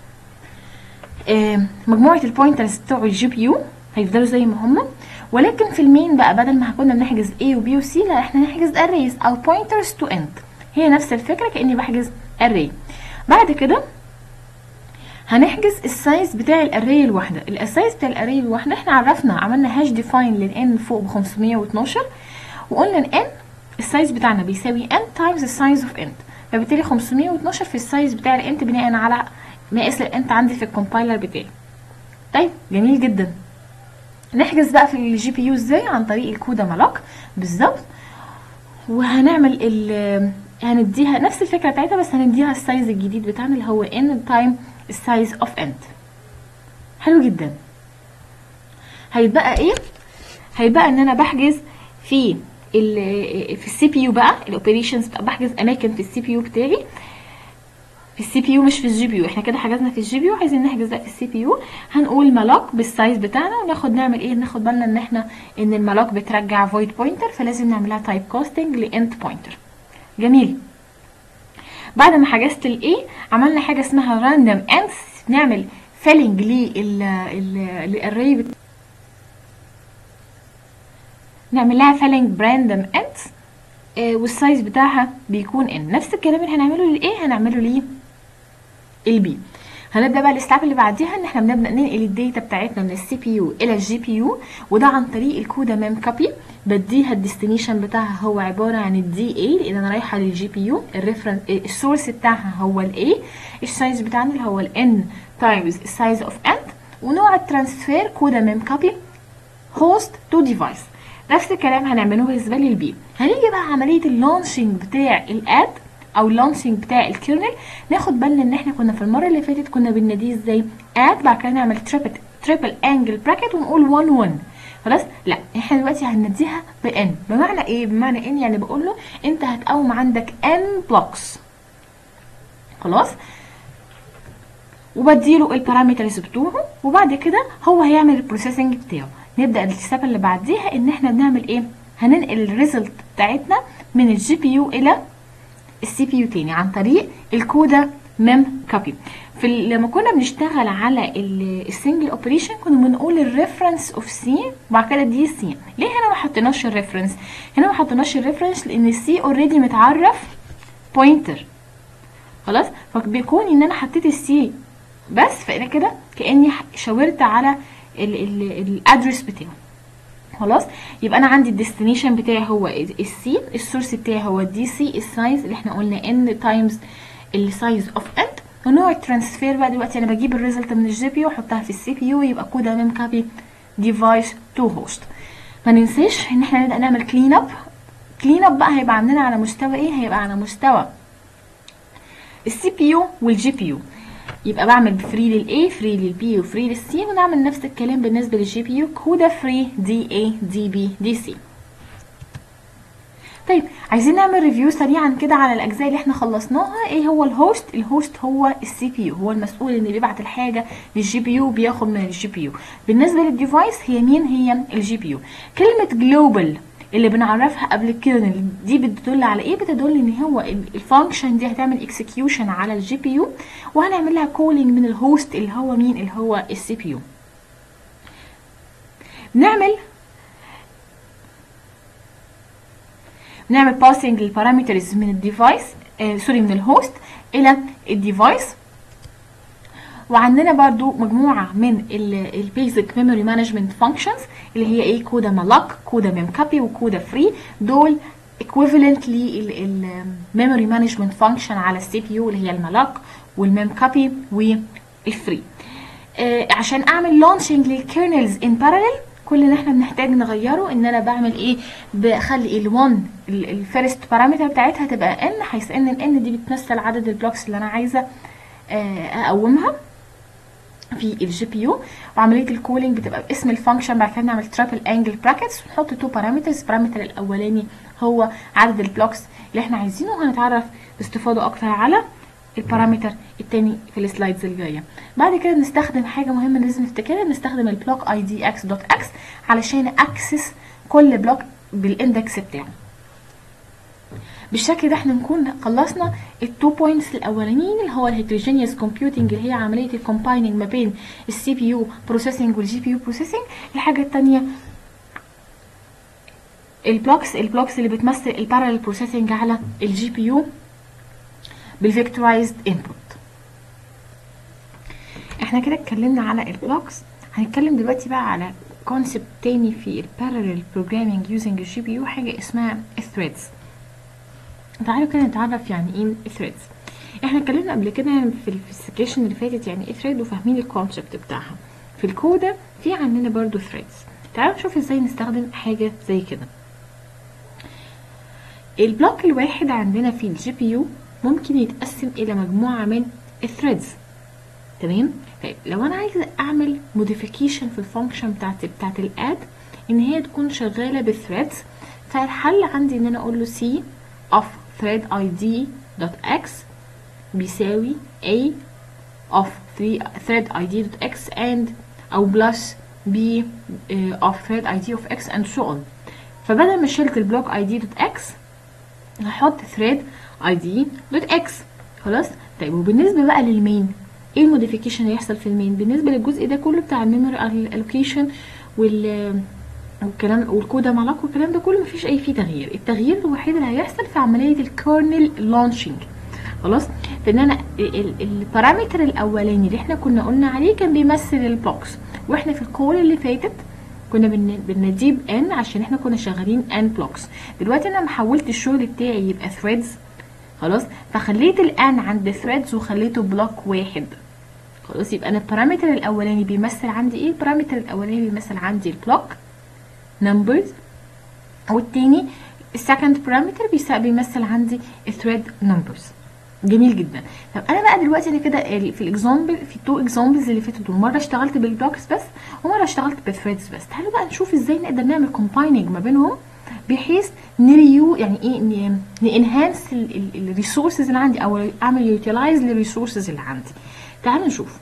Speaker 1: مجموعه البوينترز بتوع الجي بي يو هيفضلوا زي ما هم ولكن في المين بقى بدل ما كنا بنحجز A و B و C لا احنا هنحجز arrays او pointers to end هي نفس الفكره كاني بحجز array بعد كده هنحجز السايز بتاع الاري الواحده السايز بتاع الاري الواحده احنا عرفنا عملنا هاش ديفاين للان فوق ب 512 وقلنا ان ان السايز بتاعنا بيساوي n تايمز السايز اوف انت فبالتالي 512 في السايز بتاع الانت بناء على مقاس الانت عندي في الكومبايلر بتاعي طيب جميل جدا نحجز بقى في الجي بي يو ازاي عن طريق الكودا مالوك بالظبط وهنعمل ال هنديها نفس الفكره بتاعتها بس هنديها السايز الجديد بتاعنا اللي هو n تايم السايز اوف انت حلو جدا هيتبقى ايه هيتبقى ان انا بحجز في ال في السي بي يو بقى الاوبريشنز بحجز اماكن في السي بي يو بتاعي في السي بي يو مش في الجي بي يو احنا كده حجزنا في الجي بي يو عايزين نحجز بقى في السي بي يو هنقول مالوك بالسايز بتاعنا وناخد نعمل ايه ناخد بالنا ان احنا ان المالوك بترجع فويد بوينتر فلازم نعملها تايب كاستنج لاند بوينتر جميل بعد ما حجزت الايه عملنا حاجه اسمها راندوم انس نعمل فيلنج للاري نعمل لها فيلنج براندوم انس آه والسايز بتاعها بيكون ان نفس الكلام اللي هنعمله للايه هنعمله ليه البي هنبدا بقى الستاب اللي بعديها ان احنا بنبدا ننقل الداتا بتاعتنا من السي بي يو الى الجي بي يو وده عن طريق الكودا ميم كوبي بديها الديستنيشن بتاعها هو عباره عن الدي اي لان انا رايحه للجي بي يو الريفرنس السورس بتاعها هو الاي السايز بتاعنا اللي هو الان تايمز السايز اوف انت ونوع الترانسفير كودا ميم كوبي هوست تو ديفايس نفس الكلام هنعمله بالنسبه للبي هنيجي بقى عمليه اللانشنج بتاع الاد او اللانشنج بتاع الكيرنل ناخد بالنا ان احنا كنا في المره اللي فاتت كنا بنناديه ازاي اد بعد كده نعمل تريبل تريبل انجل براكت ونقول 1 1 خلاص لا احنا دلوقتي هنديها بان بمعنى ايه بمعنى ان يعني بقول له انت هتقوم عندك ان بلوكس خلاص وبديله البارامترز بتوعه وبعد كده هو هيعمل البروسيسنج بتاعه نبدا الحساب اللي بعديها ان احنا بنعمل ايه هننقل الريزلت بتاعتنا من الجي بي يو الى السي بي يو تاني عن طريق الكودا ميم كوبي في لما كنا بنشتغل على السنجل اوبريشن كنا بنقول الريفرنس اوف سي وبعد كده دي سي ليه هنا ما حطيناش الريفرنس هنا ما حطيناش الريفرنس لان السي اوريدي متعرف بوينتر خلاص فبيكون ان انا حطيت السي بس فانا كده كاني شاورت على الادرس بتاعه خلاص يبقى انا عندي الديستنيشن بتاعي هو السي السورس بتاعي هو الدي سي السايز اللي احنا قلنا ان تايمز السايز اوف انت ونوع الترانسفير بقى دلوقتي انا بجيب الريزلت من الجي بي يو واحطها في السي بي يو يبقى كودا ميم كابي ديفايس تو هوست ما ننساش ان احنا نبدا نعمل كلين اب كلين اب بقى هيبقى عندنا على مستوى ايه هيبقى على مستوى السي بي يو والجي بي يو يبقى بعمل فري للاي فري للبي وفري للسي ونعمل نفس الكلام بالنسبه للجي بي يو كودا فري دي اي دي بي دي سي طيب عايزين نعمل ريفيو سريعا كده على الاجزاء اللي احنا خلصناها ايه هو الهوست الهوست هو السي بي يو هو المسؤول ان بيبعت الحاجه للجي بي يو بياخد من الجي بي يو بالنسبه للديفايس هي مين هي الجي بي يو كلمه جلوبال اللي بنعرفها قبل الكيرنل دي بتدل على ايه بتدل ان هو الفانكشن دي هتعمل اكسكيوشن على الجي بي يو وهنعمل لها كولينج من الهوست اللي هو مين اللي هو السي بي يو نعمل بنعمل باسنج للبارامترز من الديفايس آه سوري من الهوست الى الديفايس وعندنا برضو مجموعة من البيزك ميموري مانجمنت فانكشنز اللي هي ايه كودا مالك كودا ميم كابي وكودا فري دول equivalent للميموري مانجمنت فانكشن على السي بي يو اللي هي المالك والميم كابي والفري آه عشان اعمل لونشنج للكيرنلز ان بارallel كل اللي احنا بنحتاج نغيره ان انا بعمل ايه بخلي ال1 الفيرست بارامتر بتاعتها تبقى ان حيث ان الان دي بتمثل عدد البلوكس اللي انا عايزه آه اقومها في الجي بي يو وعمليه الكولينج بتبقى باسم الفانكشن بعد كده نعمل ترابل انجل براكتس ونحط تو بارامترز البارامتر الاولاني هو عدد البلوكس اللي احنا عايزينه وهنتعرف باستفاضه اكتر على البارامتر التاني في السلايدز الجايه بعد كده بنستخدم حاجه مهمه لازم نفتكرها بنستخدم البلوك اي دي اكس دوت اكس علشان اكسس كل بلوك بالاندكس بتاعه بالشكل ده احنا نكون خلصنا التو بوينتس الاولانيين اللي هو الهيتروجينيوس كومبيوتنج اللي هي عمليه الكومبايننج ما بين السي بي يو بروسيسنج والجي بي يو بروسيسنج الحاجه الثانيه البلوكس البلوكس اللي بتمثل البارallel بروسيسنج على الجي بي يو بالفيكتورايزد انبوت احنا كده اتكلمنا على البلوكس هنتكلم دلوقتي بقى على كونسبت تاني في البارallel programming using الجي بي يو حاجه اسمها الثريدز تعالوا كده نتعرف يعني ايه الثريدز احنا اتكلمنا قبل كده في السكيشن اللي فاتت يعني ايه ثريد وفاهمين الكونسبت بتاعها في الكودا في عندنا برضو ثريدز تعالوا نشوف ازاي نستخدم حاجه زي كده البلوك الواحد عندنا في الجي بي يو ممكن يتقسم الى مجموعه من الثريدز تمام طيب لو انا عايزه اعمل موديفيكيشن في الفانكشن بتاعتي بتاعت الاد ان هي تكون شغاله بالثريدز فالحل عندي ان انا اقول له سي of thread id dot x بيساوي a of thread id dot x and او plus b uh, of thread id of x and so on فبدل ما شلت البلوك id dot x هحط thread id dot x خلاص طيب وبالنسبه بقى للمين ايه الموديفيكيشن اللي يحصل في المين بالنسبه للجزء ده كله بتاع الميموري الوكيشن وال والكلام والكودا معلق والكلام ده كله مفيش اي فيه تغيير التغيير الوحيد اللي هيحصل في عمليه الكيرنل لونشنج خلاص لان انا البارامتر الاولاني اللي احنا كنا قلنا عليه كان بيمثل البلوكس واحنا في الكول اللي فاتت كنا بنديه بان عشان احنا كنا شغالين ان بلوكس دلوقتي انا محولت الشغل بتاعي يبقى ثريدز خلاص فخليت الان عند ثريدز وخليته بلوك واحد خلاص يبقى انا البارامتر الاولاني بيمثل عندي ايه البارامتر الاولاني بيمثل عندي البلوك numbers والتاني السكند بارامتر بيمثل عندي الثريد numbers جميل جدا طب انا بقى دلوقتي انا كده في الاكزامبل في التو اكزامبلز اللي فاتوا دول مره اشتغلت بالبلوكس بس ومره اشتغلت بالثريدز بس تعالوا بقى نشوف ازاي نقدر نعمل كومبايننج ما بينهم بحيث نريو يعني ايه نانهانس الريسورسز اللي عندي او اعمل يوتيلايز للريسورسز اللي عندي تعالوا نشوف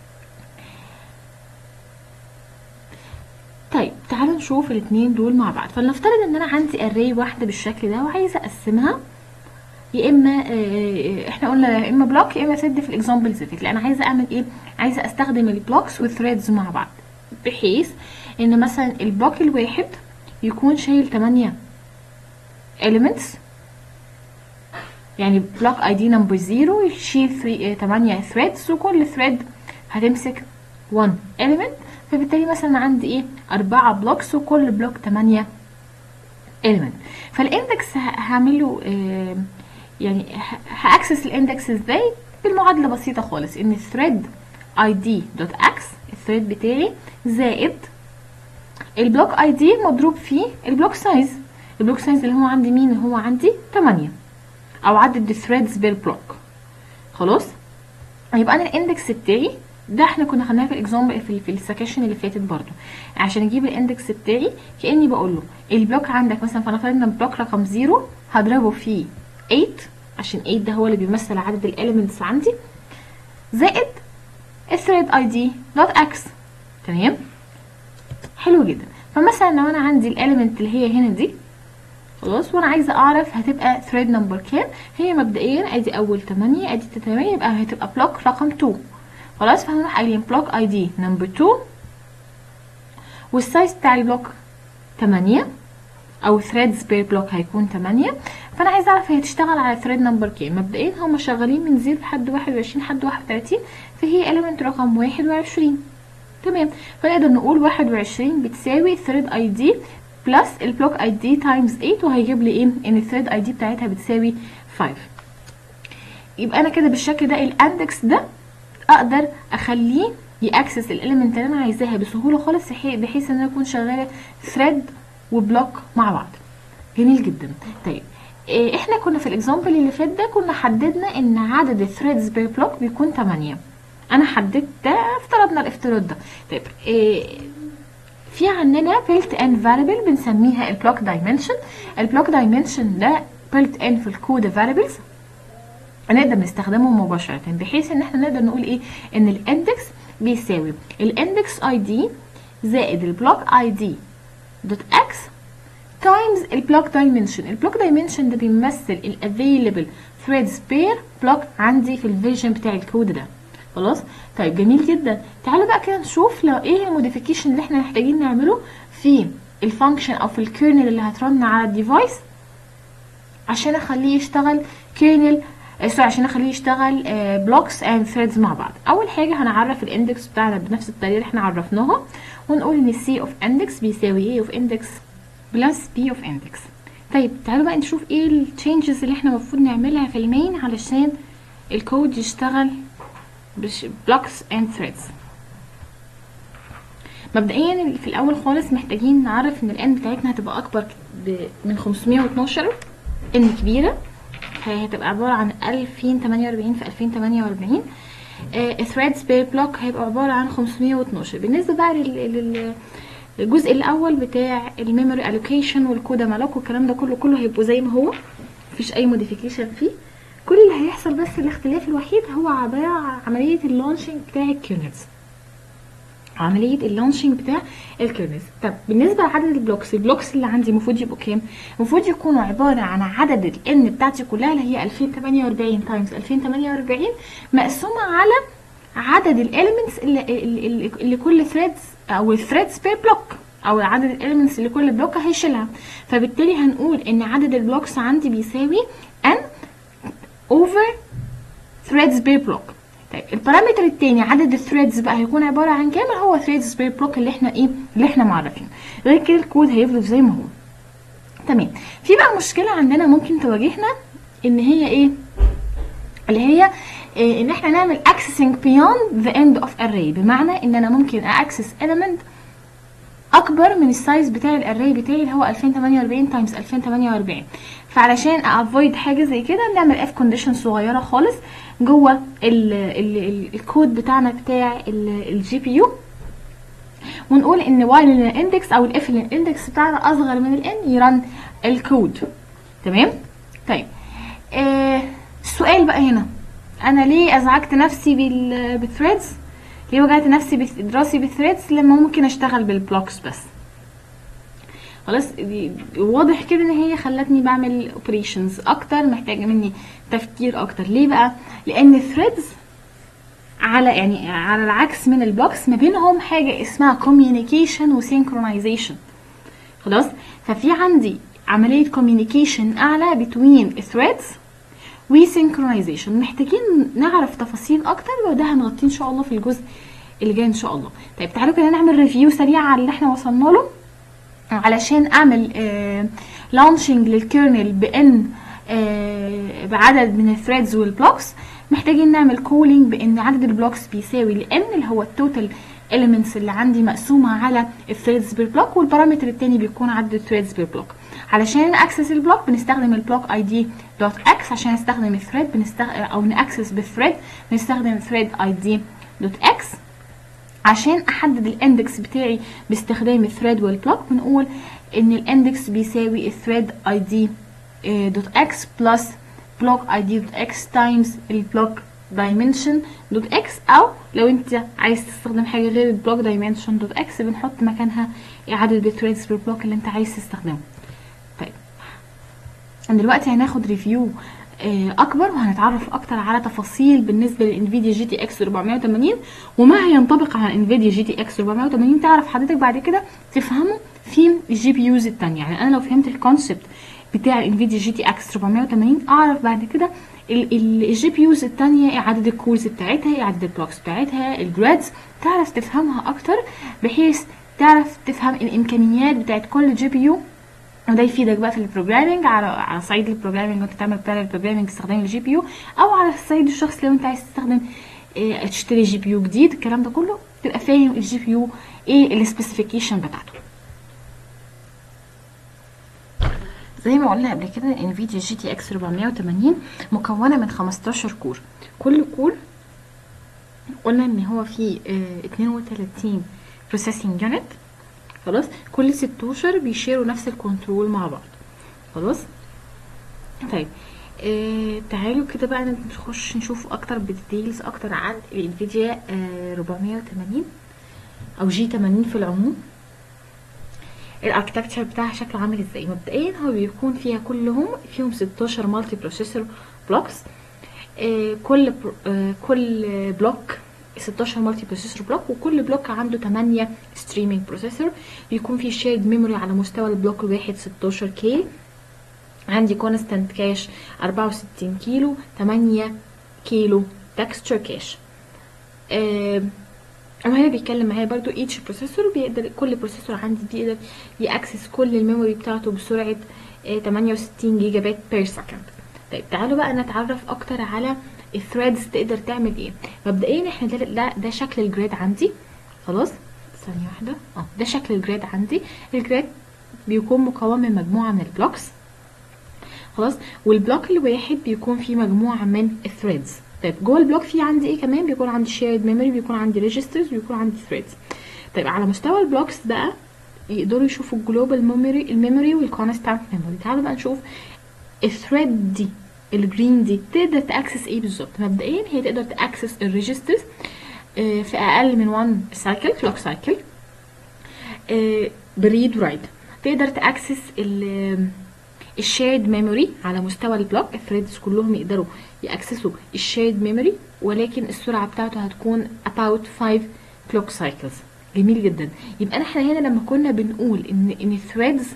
Speaker 1: طيب تعالوا نشوف الاثنين دول مع بعض فلنفترض ان انا عندي اري واحده بالشكل ده وعايزه اقسمها يا اما احنا قلنا يا اما بلوك يا اما ثريد في الاكزامبلز اللي لا انا عايزه اعمل ايه عايزه استخدم البلوكس والثريدز مع بعض بحيث ان مثلا البلوك الواحد يكون شايل 8 elements يعني بلوك اي دي نمبر 0 يشيل 8 ثريدز وكل ثريد هتمسك 1 element فبالتالي مثلا عندي ايه أربعة بلوكس وكل بلوك تمانية element فالاندكس هعمله آه يعني هاكسس الاندكس ازاي بالمعادلة بسيطة خالص ان thread id دوت x الثريد بتاعي زائد البلوك اي دي مضروب فيه البلوك سايز البلوك سايز اللي هو عندي مين اللي هو عندي 8 او عدد الثريدز بالبلوك خلاص يبقى انا الاندكس بتاعي ده احنا كنا خدناها في الاكزامبل في, في السكاشن اللي فاتت برضو عشان اجيب الاندكس بتاعي كاني بقول له البلوك عندك مثلا فنفترض ان البلوك رقم 0 هضربه في 8 عشان 8 ده هو اللي بيمثل عدد الاليمنتس عندي زائد الثريد اي دي دوت اكس تمام حلو جدا فمثلا لو انا عندي الاليمنت اللي هي هنا دي خلاص وانا عايزه اعرف هتبقى ثريد نمبر كام هي مبدئيا ادي اول 8 ادي 8 يبقى هتبقى بلوك رقم 2 خلاص فهنروح قايلين بلوك اي دي نمبر 2 والسايز بتاع البلوك 8 او threads per block هيكون 8 فانا عايزه اعرف هي هتشتغل على thread نمبر كام مبدئيا هم شغالين من 0 لحد 21 لحد 31 فهي element رقم 21 تمام فنقدر نقول 21 بتساوي thread id بلس البلوك اي دي تايمز 8 وهيجيب لي ايه ان الثريد اي دي بتاعتها بتساوي 5 يبقى انا كده بالشكل ده الاندكس ده اقدر اخليه ياكسس الاليمنت اللي انا عايزاها بسهوله خالص بحيث ان انا اكون شغاله ثريد وبلوك مع بعض جميل جدا طيب إيه احنا كنا في الاكزامبل اللي فات ده كنا حددنا ان عدد الثريدز بير بلوك بيكون 8 انا حددت ده افترضنا الافتراض ده طيب إيه في عندنا built in variable بنسميها البلوك dimension البلوك dimension ده built in في الكود variables نقدر نستخدمه مباشرة بحيث ان احنا نقدر نقول ايه ان الاندكس بيساوي الاندكس اي دي زائد البلوك اي دي دوت اكس تايمز البلوك دايمنشن البلوك دايمنشن ده بيمثل الافيلبل ثريدز بير بلوك عندي في الفيرجن بتاع الكود ده خلاص طيب جميل جدا تعالوا بقى كده نشوف لو ايه الموديفيكيشن اللي احنا محتاجين نعمله في الفانكشن او في الكيرنل اللي هترن على الديفايس عشان اخليه يشتغل كيرنل سوري عشان اخليه يشتغل بلوكس اند ثريدز مع بعض اول حاجه هنعرف الاندكس بتاعنا بنفس الطريقه اللي احنا عرفناها ونقول ان سي اوف اندكس بيساوي ايه اوف اندكس بلس بي اوف اندكس طيب تعالوا بقى نشوف ايه التشينجز اللي احنا المفروض نعملها في المين علشان الكود يشتغل بلوكس اند ثريدز مبدئيا في الاول خالص محتاجين نعرف ان الان بتاعتنا هتبقى اكبر من 512 ان كبيره هتبقى عباره عن 2048 في 2048 ثريدز بير بلوك هيبقى عباره عن 512 بالنسبه بقى لل الجزء الاول بتاع الميموري الوكيشن والكودا مالوك والكلام ده كله كله هيبقوا زي ما هو مفيش اي موديفيكيشن فيه كل اللي هيحصل بس الاختلاف الوحيد هو عباره عن عمليه اللانشنج بتاع الكيرنلز عمليه اللانشنج بتاع الكيرنلز طب بالنسبه لعدد البلوكس البلوكس اللي عندي المفروض يبقوا كام المفروض يكونوا عباره عن عدد الان بتاعتي كلها اللي هي 2048 تايمز 2048 مقسومه على عدد الاليمنتس اللي, اللي, اللي كل ثريدز او الثريدز بير بلوك او عدد الاليمنتس اللي كل بلوك هيشيلها فبالتالي هنقول ان عدد البلوكس عندي بيساوي n over threads per block طيب البارامتر التاني عدد الثريدز بقى هيكون عباره عن كام هو threads per block اللي احنا ايه اللي احنا معرفينه غير كده الكود هيفضل زي ما هو تمام في بقى مشكله عندنا ممكن تواجهنا ان هي ايه اللي هي إيه ان احنا نعمل accessing beyond the end of array بمعنى ان انا ممكن اكسس element اكبر من السايز بتاع الاري بتاعي اللي هو 2048 تايمز 2048 فعلشان افويد حاجه زي كده بنعمل اف كونديشن صغيره خالص جوه ال ال ال الكود بتاعنا بتاع الجي بي يو ونقول ان وايل الاندكس او الاف الاندكس بتاعنا اصغر من الان يرن الكود تمام طيب آه السؤال بقى هنا انا ليه ازعجت نفسي بالثريدز ليه وجعت نفسي بدراسي بالثريدز لما ممكن اشتغل بالبلوكس بس خلاص واضح كده ان هي خلتني بعمل اوبريشنز اكتر محتاجه مني تفكير اكتر ليه بقى لان الثريدز على يعني على العكس من البلوكس ما بينهم حاجه اسمها كوميونيكيشن وسينكرونايزيشن خلاص ففي عندي عمليه كوميونيكيشن اعلى بتوين الثريدز وسينكرونايزيشن محتاجين نعرف تفاصيل اكتر وده هنغطيه ان شاء الله في الجزء اللي جاي ان شاء الله طيب تعالوا كده نعمل ريفيو سريع على اللي احنا وصلنا له علشان اعمل آه لانشنج للكيرنل بان آه بعدد من الثريدز والبلوكس محتاجين نعمل كولينج بان عدد البلوكس بيساوي لان اللي هو التوتال elements اللي عندي مقسومه على الثريدز بير بلوك والبارامتر التاني بيكون عدد الثريدز بير بلوك علشان ناكسس البلوك بنستخدم البلوك اي دي دوت اكس عشان نستخدم الثريد بنستخدم او ناكسس بالثريد بنستخدم ثريد اي دي دوت اكس عشان احدد الاندكس بتاعي باستخدام الثريد والبلوك بنقول ان الاندكس بيساوي الثريد اي دي دوت اكس بلس بلوك اي دي دوت اكس تايمز البلوك دايمنشن دوت اكس او لو انت عايز تستخدم حاجه غير البلوك دايمنشن دوت اكس بنحط مكانها عدد الثريدز بير بلوك اللي انت عايز تستخدمه طيب دلوقتي هناخد ريفيو اكبر وهنتعرف اكتر على تفاصيل بالنسبه للانفيديا جي تي اكس 480 وما هينطبق على انفيديا جي تي اكس 480 تعرف حضرتك بعد كده تفهمه في الجي بي يوز التانية يعني انا لو فهمت الكونسبت بتاع الانفيديا جي تي اكس 480 اعرف بعد كده الجي بي يوز التانية ايه عدد الكورز بتاعتها ايه عدد البلوكس بتاعتها الجرادز تعرف تفهمها اكتر بحيث تعرف تفهم الامكانيات بتاعت كل جي بي يو وده يفيدك بقى في البروجرامينج على على صعيد البروجرامينج وانت تعمل بارل بروجرامينج استخدام الجي بي يو او على الصعيد الشخصي لو انت عايز تستخدم اه تشتري جي بي يو جديد الكلام ده كله تبقى فاهم الجي بي يو ايه السبيسيفيكيشن بتاعته زي ما قلنا قبل كده انفيديا جي تي اكس 480 مكونه من 15 كور كل كور قلنا ان هو فيه اه 32 بروسيسنج يونت خلاص كل 16 بيشيروا نفس الكنترول مع بعض خلاص طيب آه تعالوا كده بقى نخش نشوف اكتر بديتيلز اكتر عن الانفيديا آه 480 او جي 80 في العموم الاركتكتشر بتاعها شكله عامل ازاي مبدئيا هو بيكون فيها كلهم فيهم 16 مالتي بروسيسور بلوكس آه كل آه كل بلوك 16 مالتي بروسيسور بلوك وكل بلوك عنده 8 ستريمينج بروسيسور بيكون في شيرد ميموري على مستوى البلوك الواحد 16 كي عندي كونستانت كاش 64 كيلو 8 كيلو تكستشر كاش أه وهنا بيتكلم معايا برضو each بروسيسور بيقدر كل بروسيسور عندي بيقدر يأكسس كل الميموري بتاعته بسرعة أه 68 جيجا بايت بير سكند طيب تعالوا بقى نتعرف اكتر على الثريدز تقدر تعمل ايه مبدئيا احنا ده, ده, ده شكل الجريد عندي خلاص ثانيه واحده اه ده شكل الجريد عندي الجريد بيكون مكون من مجموعه من البلوكس خلاص والبلوك الواحد بيكون فيه مجموعه من الثريدز طيب جوه البلوك في عندي ايه كمان بيكون عندي شيرد ميموري بيكون عندي ريجسترز بيكون عندي ثريدز طيب على مستوى البلوكس بقى يقدروا يشوفوا الجلوبال ميموري الميموري والكونستانت ميموري تعالوا بقى نشوف الثريد دي الجرين دي تقدر تاكسس ايه بالظبط مبدئيا هي تقدر تاكسس الريجسترز في اقل من 1 سايكل كلوك سايكل بريد ورايت تقدر تاكسس الشيرد ميموري على مستوى البلوك الثريدز كلهم يقدروا ياكسسوا الشيرد ميموري ولكن السرعه بتاعته هتكون about 5 كلوك سايكلز جميل جدا يبقى احنا هنا لما كنا بنقول ان ان الثريدز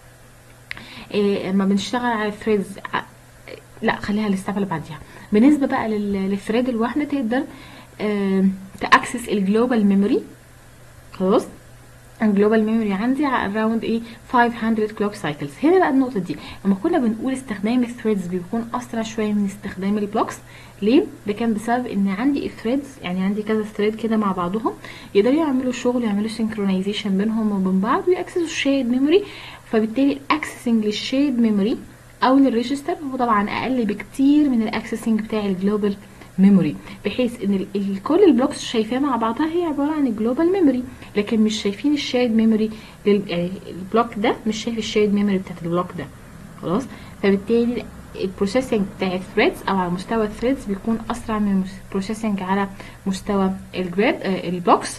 Speaker 1: لما بنشتغل على الثريدز لا خليها للصفحه اللي بعديها بالنسبه بقى للثريد الواحده تقدر آه تاكسس الجلوبال ميموري خلاص الجلوبال ميموري عندي اراوند ايه 500 كلوك سايكلز هنا بقى النقطه دي لما كنا بنقول استخدام الثريدز بيكون اسرع شويه من استخدام البلوكس ليه ده كان بسبب ان عندي الثريدز يعني عندي كذا ثريد كده مع بعضهم يقدروا يعملوا شغل يعملوا سينكرونايزيشن بينهم وبين بعض ويأكسسوا الشيرد ميموري فبالتالي الاكسسنج للشيرد ميموري او للريجستر هو طبعا اقل بكتير من الاكسسنج بتاع الجلوبال ميموري بحيث ان ال ال كل البلوكس شايفاها مع بعضها هي عباره عن الجلوبال ميموري لكن مش شايفين الشيرد ميموري يعني البلوك ده مش شايف الشيرد ميموري بتاعت البلوك ده خلاص فبالتالي البروسيسنج بتاع الثريدز او على مستوى الثريدز بيكون اسرع من البروسيسنج على مستوى الجريد آه البلوكس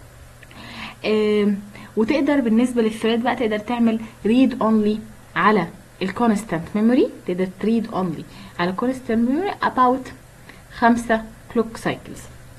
Speaker 1: آه وتقدر بالنسبه للثريد بقى تقدر تعمل ريد اونلي على الكونستانت ميموري تقدر تريد اونلي على كونستانت ميموري about خمسة كلوك سايكلز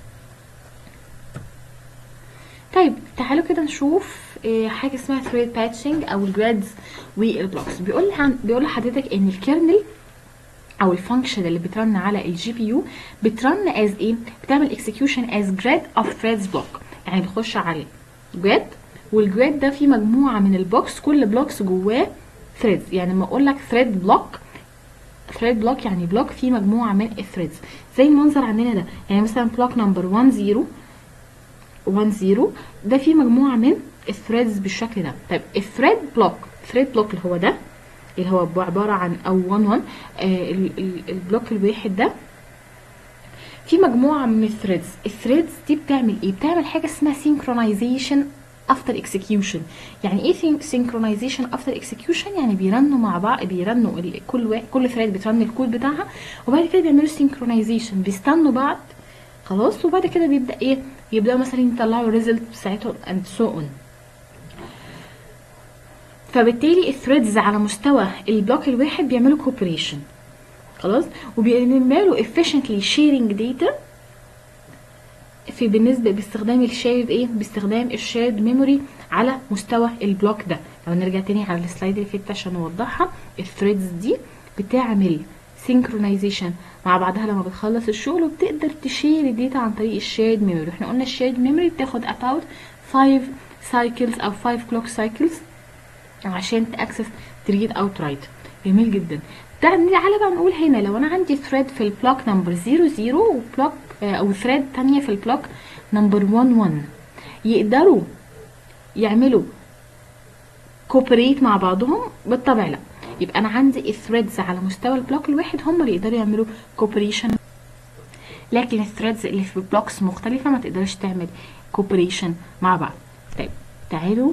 Speaker 1: طيب تعالوا كده نشوف حاجه اسمها ثريد باتشنج او الجريدز والبلوكس بيقول بيقول لحضرتك ان الكيرنل او الفانكشن اللي بترن على الجي بي يو بترن از ايه بتعمل اكسكيوشن از جريد اوف ثريدز بلوك يعني بتخش على جريد والجريد ده فيه مجموعه من البلوكس كل بلوكس جواه ثريدز يعني لما اقول لك ثريد بلوك ثريد بلوك يعني بلوك فيه مجموعه من الثريدز زي المنظر عندنا ده يعني مثلا بلوك نمبر 1 0 1 0 ده فيه مجموعه من الثريدز بالشكل ده طيب الثريد بلوك ثريد بلوك اللي هو ده اللي هو عباره عن او 1 1 آه البلوك الواحد ده في مجموعه من الثريدز الثريدز دي بتعمل ايه بتعمل حاجه اسمها سينكرونايزيشن افتر اكسكيوشن يعني ايه سينكرونايزيشن افتر اكسكيوشن يعني بيرنوا مع بعض بيرنوا كل واحد كل ثريد بترن الكود بتاعها وبعد كده بيعملوا سينكرونايزيشن بيستنوا بعض خلاص وبعد كده بيبدا ايه يبداوا مثلا يطلعوا الريزلت بتاعتهم اند سو اون فبالتالي الثريدز على مستوى البلوك الواحد بيعملوا كوبريشن خلاص وبيعملوا efficiently sharing data في بالنسبه باستخدام الشيرد ايه باستخدام الشيرد ميموري على مستوى البلوك ده لو نرجع تاني على السلايد اللي فاتت عشان نوضحها الثريدز دي بتعمل سينكرونايزيشن مع بعضها لما بتخلص الشغل وبتقدر تشير الداتا عن طريق الشيرد ميموري احنا قلنا الشيرد ميموري بتاخد about 5 cycles او 5 clock cycles عشان تاكسس تريد اوت رايت جميل جدا تعالى بقى نقول هنا لو انا عندي ثريد في البلوك نمبر 00 وبلوك او ثريد تانية في البلوك نمبر 11 يقدروا يعملوا كوبريت مع بعضهم بالطبع لا يبقى انا عندي الثريدز على مستوى البلوك الواحد هم اللي يقدروا يعملوا كوبريشن لكن الثريدز اللي في بلوكس مختلفه ما تقدرش تعمل كوبريشن مع بعض طيب تعالوا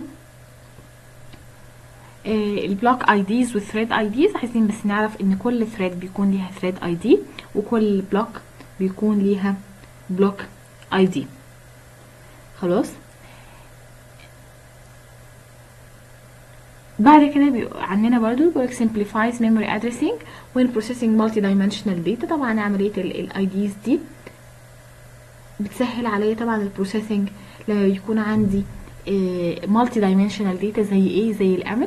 Speaker 1: آه البلوك اي ديز والثريد اي ديز عايزين بس نعرف ان كل ثريد بيكون ليها ثريد اي دي وكل بلوك بيكون ليها بلوك اي دي خلاص بعد كده بيبقى عندنا برضو بيقول simplifies memory addressing when processing multi-dimensional data طبعا عملية الاي ديز دي بتسهل عليا طبعا البروسيسنج لما يكون عندي مالتي دايمنشنال داتا زي ايه زي الايمج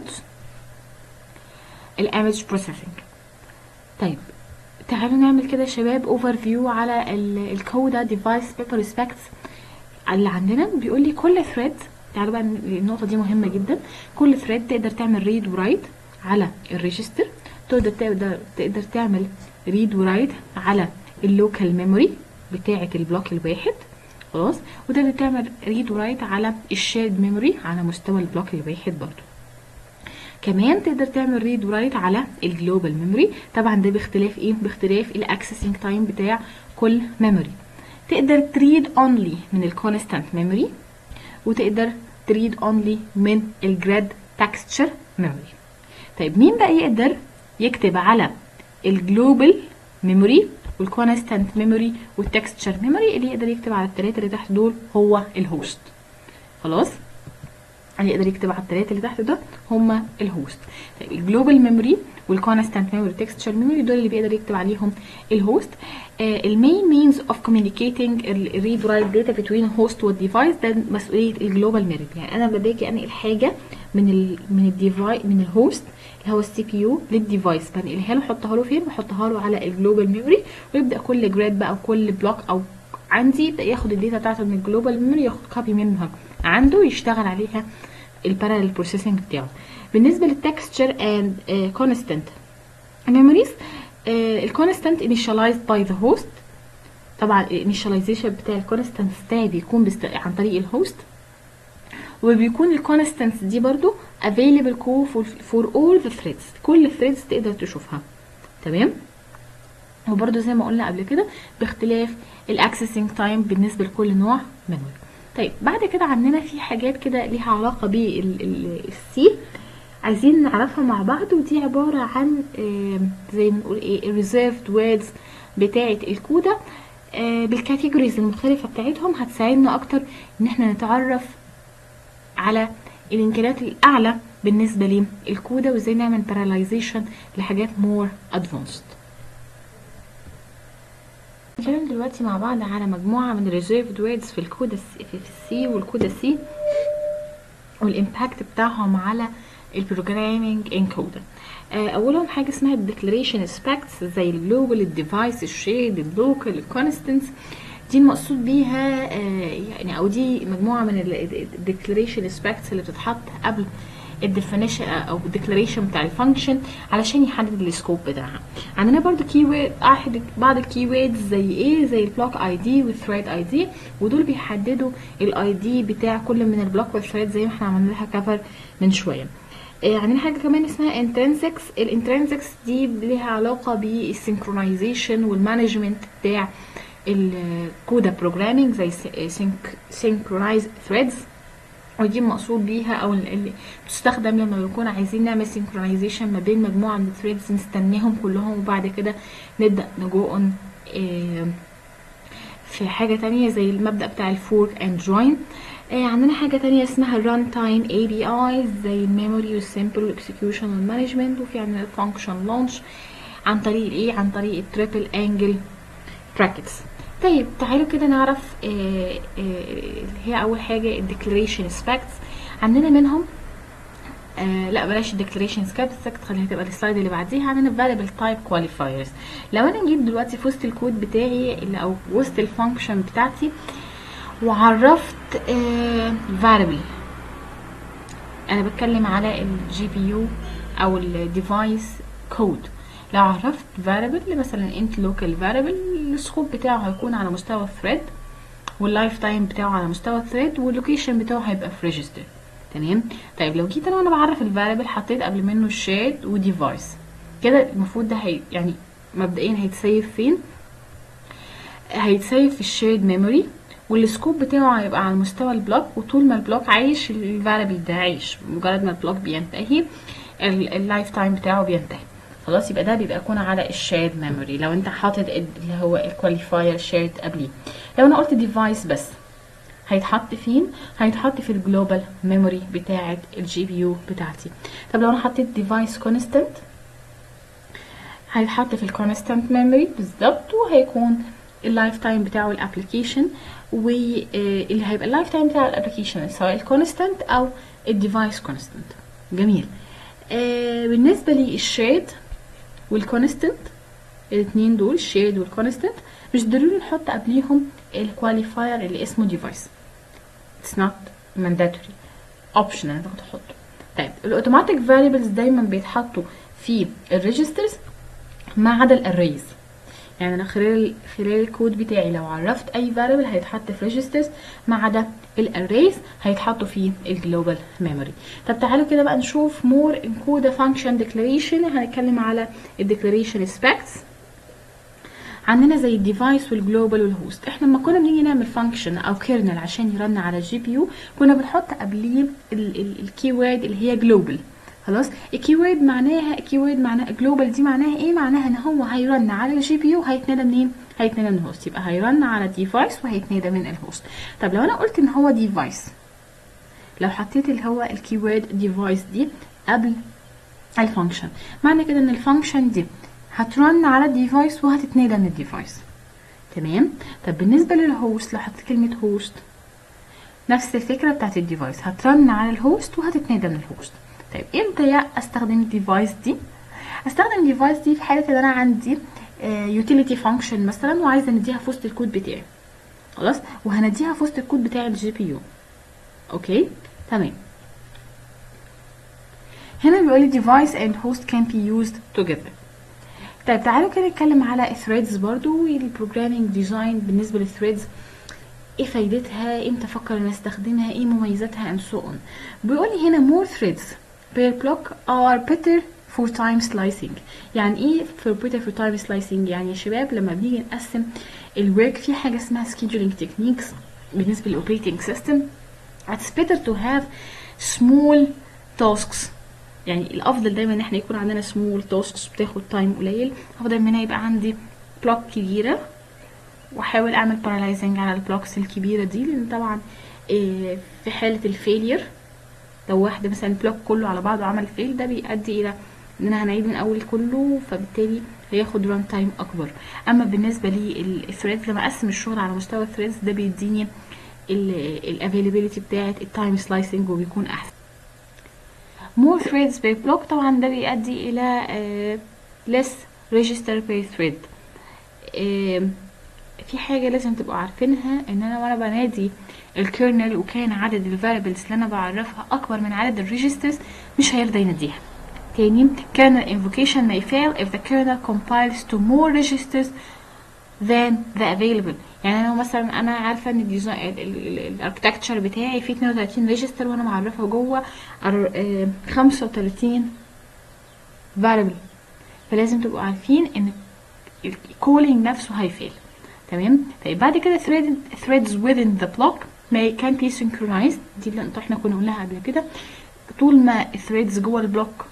Speaker 1: الايمج بروسيسنج طيب تعالوا نعمل كده يا شباب اوفر فيو على الكودا ديفايس بيبر ريسبكتس اللي عندنا بيقول لي كل ثريد تعالوا بقى النقطه دي مهمه جدا كل ثريد تقدر تعمل ريد ورايت على الريجستر تقدر تقدر تقدر تعمل ريد ورايت على اللوكال ميموري بتاعه البلوك الواحد خلاص وتقدر تعمل ريد ورايت على الشيرد ميموري على مستوى البلوك الواحد برضو كمان تقدر تعمل ريد ورايت على الجلوبال ميموري طبعا ده باختلاف ايه باختلاف الاكسسنج تايم بتاع كل ميموري تقدر تريد اونلي من الكونستانت ميموري وتقدر تريد اونلي من الجراد تكستشر ميموري طيب مين بقى يقدر يكتب على الجلوبال ميموري والكونستانت ميموري والتكستشر ميموري اللي يقدر يكتب على الثلاثه اللي تحت دول هو الهوست خلاص اللي يقدر يكتب على الثلاثه اللي تحت ده هما الهوست طيب الجلوبال ميموري والكونستانت ميموري والتكستشر ميموري دول اللي بيقدر يكتب عليهم الهوست المين مينز اوف communicating الريد رايت داتا بتوين هوست والديفايس ده مسؤوليه الجلوبال ميموري يعني انا بداكي انقل حاجه من ال من الديفايس من الهوست اللي هو السي بي يو للديفايس بنقلها له احطها له فين بحطها له على الجلوبال ميموري ويبدا كل جراد بقى وكل بلوك او عندي يبدا ياخد الداتا بتاعته من الجلوبال ميموري ياخد كوبي منها عنده يشتغل عليها البارallel بروسيسنج بتاعه بالنسبه للتكستشر اند كونستانت ميموريز الكونستانت initialized باي ذا هوست طبعا الانيشاليزيشن بتاع الكونستانت ده بيكون بست... عن طريق الهوست وبيكون الكونستانت دي برضو available for all the threads كل الثريدز تقدر تشوفها تمام وبرضو زي ما قلنا قبل كده باختلاف الاكسسنج تايم بالنسبه لكل نوع ميموري طيب بعد كده عندنا في حاجات كده ليها علاقه بالسي عايزين نعرفها مع بعض ودي عباره عن زي ما نقول ايه الريزيرفد ووردز بتاعه الكودا بالكاتيجوريز المختلفه بتاعتهم هتساعدنا اكتر ان احنا نتعرف على الامكانيات الاعلى بالنسبه للكودا وازاي نعمل باراليزيشن لحاجات مور ادفانسد نتكلم دلوقتي مع بعض على مجموعه من الريزيرفد ووردز في الكودا في السي والكودا سي والامباكت بتاعهم على البروجرامينج انكودر اولهم حاجه اسمها الديكلاريشن سبيكتس زي الجلوبال الديفايس الشيد اللوكال الكونستنس دي المقصود بيها يعني او دي مجموعه من الديكلاريشن سبيكتس اللي بتتحط قبل الديفينيشن او الديكلاريشن بتاع الفانكشن علشان يحدد السكوب بتاعها عندنا برضو كي وورد بعض الكي ووردز زي ايه زي البلوك اي دي والثريد اي دي ودول بيحددوا الاي دي بتاع كل من البلوك والثريد زي ما احنا عملنا لها كفر من شويه عندنا حاجه كمان اسمها انترنسكس الانترنسكس دي ليها علاقه بالسينكرونايزيشن والمانجمنت بتاع الكودا بروجرامينج زي سينكرونايز ثريدز ودي المقصود بيها او اللي بتستخدم لما بنكون عايزين نعمل سينكرونايزيشن ما بين مجموعه من الثريدز نستناهم كلهم وبعد كده نبدا نجو اون في حاجه تانية زي المبدا بتاع الفورك اند جوين عندنا حاجه تانية اسمها الران تايم اي بي اي زي الميموري والسيمبل والاكسكيوشن والمانجمنت وفي عندنا الفانكشن لانش عن طريق ايه عن طريق التريبل انجل براكتس طيب تعالوا كده نعرف آه، آه، اللي هي اول حاجه الديكلاريشن سباكتس عندنا منهم آه لا بلاش الديكلاريشن سباكتس خليها تبقى السلايد اللي بعديها عندنا variable type qualifiers لو انا جيت دلوقتي في وسط الكود بتاعي اللي او وسط الفانكشن بتاعتي وعرفت آه variable انا بتكلم على الجي بي يو او الديفايس كود لو عرفت variable مثلا int local variable السكوب بتاعه هيكون على مستوى thread واللايف تايم بتاعه على مستوى thread واللوكيشن بتاعه هيبقى في register تمام طيب لو جيت انا وانا بعرف الفاريبل حطيت قبل منه الشاد وديفايس كده المفروض ده هي يعني مبدئيا هيتسيف فين هيتسيف في الشيرد ميموري والسكوب بتاعه هيبقى على مستوى البلوك وطول ما البلوك عايش الفاريبل ده عايش مجرد ما البلوك بينتهي اللايف تايم بتاعه بينتهي خلاص يبقى ده بيبقى يكون على الشيرد ميموري لو انت حاطط اللي هو الكواليفاير شيرد قبليه لو انا قلت ديفايس بس هيتحط فين هيتحط في الجلوبال ميموري بتاعه الجي بي يو بتاعتي طب لو انا حطيت ديفايس كونستانت هيتحط في الكونستانت ميموري بالظبط وهيكون اللايف تايم بتاعه الابلكيشن واللي هيبقى اللايف تايم بتاع الابلكيشن سواء الكونستانت او الديفايس كونستانت جميل آه بالنسبه للشيد والكونستانت الاثنين دول الشيد والكونستانت مش ضروري نحط قبليهم الكواليفاير اللي اسمه ديفايس it's not mandatory optional انك تحطه طيب الاوتوماتيك فاريبلز دايما بيتحطوا في الريجسترز ما عدا الاريز يعني انا خلال خلال الكود بتاعي لو عرفت اي فاريبل هيتحط في ريجسترز ما عدا الاريز هيتحطوا في الجلوبال ميموري طب تعالوا كده بقى نشوف مور انكودا فانكشن ديكلاريشن هنتكلم على الديكلاريشن سبيكتس عندنا زي الديفايس والجلوبال والهوست احنا لما كنا بنيجي نعمل فانكشن او كيرنل عشان يرن على الجي بي يو كنا بنحط قبليه الكي وورد اللي هي جلوبال خلاص الكيورد معناها الكيورد معناها جلوبال دي معناها ايه معناها ان هو هيرن على الجي بي يو هيتنادى منين هيتنادى من الهوست يبقى هيرن على ديفايس وهيتنادى من الهوست طب لو انا قلت ان هو ديفايس لو حطيت اللي هو الكيورد ديفايس دي قبل الفانكشن معنى كده ان الفانكشن دي هترن على الديفايس وهتتنادى من الديفايس تمام طب بالنسبه للهوست لو حطيت كلمه هوست نفس الفكره بتاعت الديفايس هترن على الهوست وهتتنادى من الهوست طيب امتى يا استخدم الديفايس دي استخدم الديفايس دي في حاله ان انا عندي يوتيليتي فانكشن مثلا وعايزه نديها في وسط الكود بتاعي خلاص وهنديها في وسط الكود بتاع الجي بي يو اوكي تمام هنا بيقول لي device and host can be used together طيب تعالوا كده نتكلم على threads برضو البروجرامينج ديزاين بالنسبه للثريدز ايه فايدتها امتى افكر ان استخدمها ايه مميزاتها and so on بيقول لي هنا more threads per block are better for time slicing يعني ايه for better for time slicing يعني يا شباب لما بنيجي نقسم الورك في حاجه اسمها scheduling techniques بالنسبه للاوبريتنج سيستم it's better to have small tasks يعني الافضل دايما ان احنا يكون عندنا سمول تاسكس بتاخد تايم قليل افضل من يبقى عندي بلوك كبيره واحاول اعمل باراليزنج على البلوكس الكبيره دي لان طبعا إيه في حاله الفيلير لو واحده مثلا البلوك كله على بعضه عمل فيل ده بيؤدي الى اننا هنعيد من اول كله فبالتالي هياخد ران تايم اكبر اما بالنسبه للثريدز لما اقسم الشغل على مستوى الثريدز ده بيديني الافيلابيلتي بتاعه التايم سلايسنج وبيكون احسن more threads per block طبعا ده بيؤدي الى uh, less register per thread uh, في حاجة لازم تبقوا عارفينها ان انا وانا بنادي الكيرنل وكان عدد الفاريبلز اللي انا بعرفها اكبر من عدد الريجسترز مش هيرضى يناديها تاني kernel invocation may fail if the kernel compiles to more registers than the available يعني انا مثلا انا عارفه ان الاركتكتشر بتاعي فيه 32 ريجستر وانا معرفه جوه 35 فاريبل فلازم تبقوا عارفين ان الكولينج نفسه هيفيل تمام طيب بعد كده thread, threads within the block may can be synchronized دي اللي احنا كنا قلناها قبل كده طول ما الثريدز جوه البلوك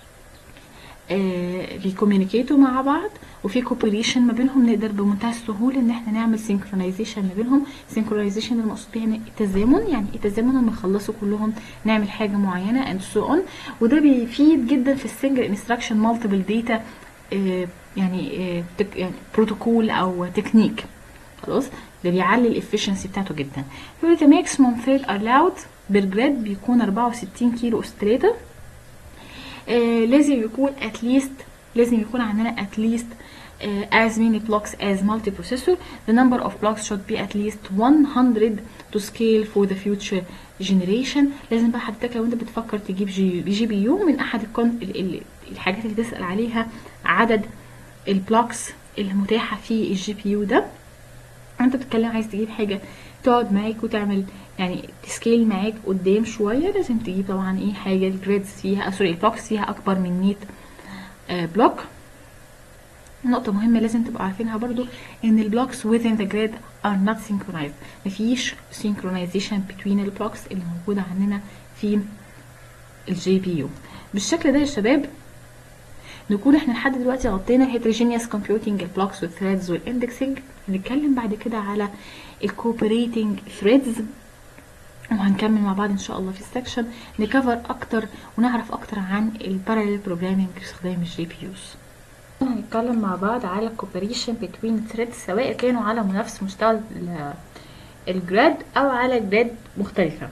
Speaker 1: آه بيكوميونيكيتوا مع بعض وفي كوبريشن ما بينهم نقدر بمنتهى السهوله ان احنا نعمل سينكرونايزيشن ما بينهم سينكرونايزيشن المقصود بيه يعني التزامن يعني التزامن لما يخلصوا كلهم نعمل حاجه معينه اند سو اون وده بيفيد جدا في السنجل انستراكشن مالتيبل داتا يعني آه يعني بروتوكول او تكنيك
Speaker 2: خلاص ده بيعلي الافشنسي بتاعته جدا يقول the maximum thread allowed per grid بيكون 64 كيلو اوستريتر آه لازم يكون at least لازم يكون عندنا at least uh, as many blocks as multiprocessor the number of blocks should be at least 100 to scale for the future generation لازم بقى حضرتك لو انت بتفكر تجيب جي, جي بي يو من احد الكون ال ال الحاجات اللي تسأل عليها عدد البلوكس المتاحة في الجي بي يو ده انت بتتكلم عايز تجيب حاجة تقعد معاك وتعمل يعني تسكيل معاك قدام شوية لازم تجيب طبعا ايه حاجة الجريدز فيها سوري البلوكس فيها اكبر من 100 بلوك نقطة مهمة لازم تبقوا عارفينها برضو ان البلوكس within the grid are not synchronized مفيش synchronization between البلوكس اللي موجودة عندنا في الجي بي يو بالشكل ده يا شباب نكون احنا لحد دلوقتي غطينا heterogeneous computing البلوكس والثريدز والاندكسنج هنتكلم بعد كده على الكوبريتنج threads وهنكمل مع بعض ان شاء الله في السكشن نكفر اكتر ونعرف اكتر عن البارallel بروجرامينج باستخدام الجي بي يوز هنتكلم مع بعض على الكوبريشن بين ثريدز سواء كانوا على نفس مستوى الجراد او على جراد مختلفة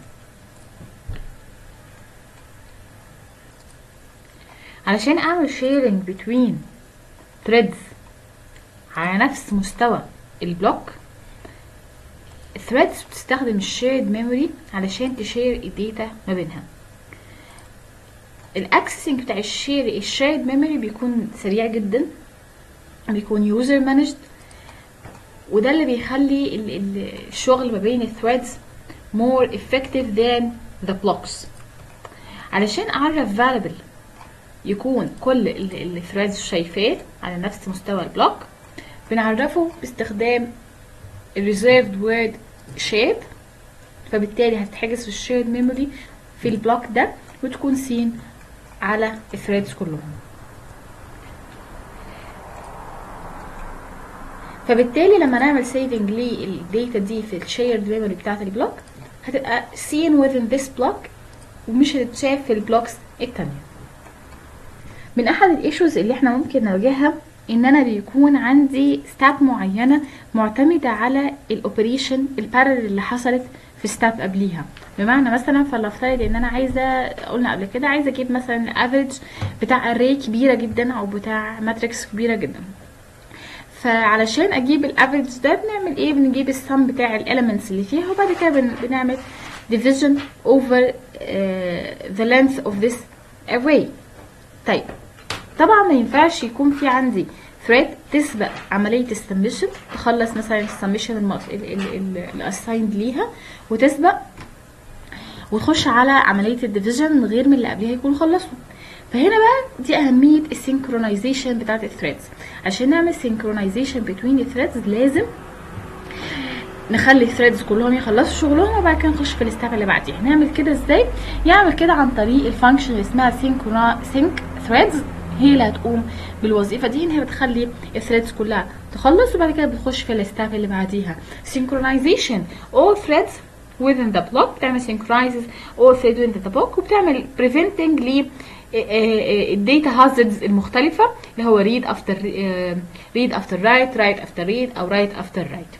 Speaker 2: علشان اعمل شيرنج بين ثريدز على نفس مستوى البلوك الثريدز بتستخدم الشيرد ميموري علشان تشير الداتا ما بينها الاكسسنج بتاع الشير الشيرد ميموري بيكون سريع جدا بيكون يوزر مانجد وده اللي بيخلي ال- ال- الشغل ما بين الثريدز more effective than the blocks علشان اعرف variable يكون كل الثريدز شايفاه على نفس مستوى البلوك بنعرفه باستخدام الريزيرفد وورد شيب فبالتالي هتتحجز في الشيرد ميموري في البلوك ده وتكون سين على الثريدز كلهم فبالتالي لما نعمل سيفنج للداتا دي في الشيرد ميموري بتاعت البلوك هتبقى seen within this block ومش هتتشاف في البلوكس التانية من احد الايشوز اللي احنا ممكن نواجهها ان انا بيكون عندي ستاب معينه معتمده على الاوبريشن البارل اللي حصلت في ستاب قبليها بمعنى مثلا فلنفترض ان انا عايزه قلنا قبل كده عايزه اجيب مثلا افريج بتاع اري كبيره جدا او بتاع ماتريكس كبيره جدا فعلشان اجيب الافريج ده بنعمل ايه بنجيب السم بتاع الاليمنتس اللي فيها وبعد كده بن- بنعمل division over uh, the length of this array طيب طبعا ما ينفعش يكون في عندي thread تسبق عملية السمشن تخلص مثلا السمشن الاسايند ليها وتسبق وتخش على عملية الديفيجن من غير من اللي قبلها يكون خلصوا فهنا بقى دي أهمية السينكرونايزيشن بتاعت الثريدز عشان نعمل سينكرونايزيشن بين الثريدز لازم نخلي الثريدز كلهم يخلصوا شغلهم وبعد كده نخش في الستاب اللي بعديها نعمل كده ازاي يعمل كده عن طريق الفانكشن اللي اسمها سينكرونا سينك ثريدز هي اللي هتقوم بالوظيفه دي ان هي بتخلي الثريدز كلها تخلص وبعد كده بتخش في الستاب اللي بعديها synchronization all threads within the block بتعمل synchronizes all threads within the block وبتعمل preventing ل الداتا هازردز المختلفه اللي هو read after read after write write after read او write after write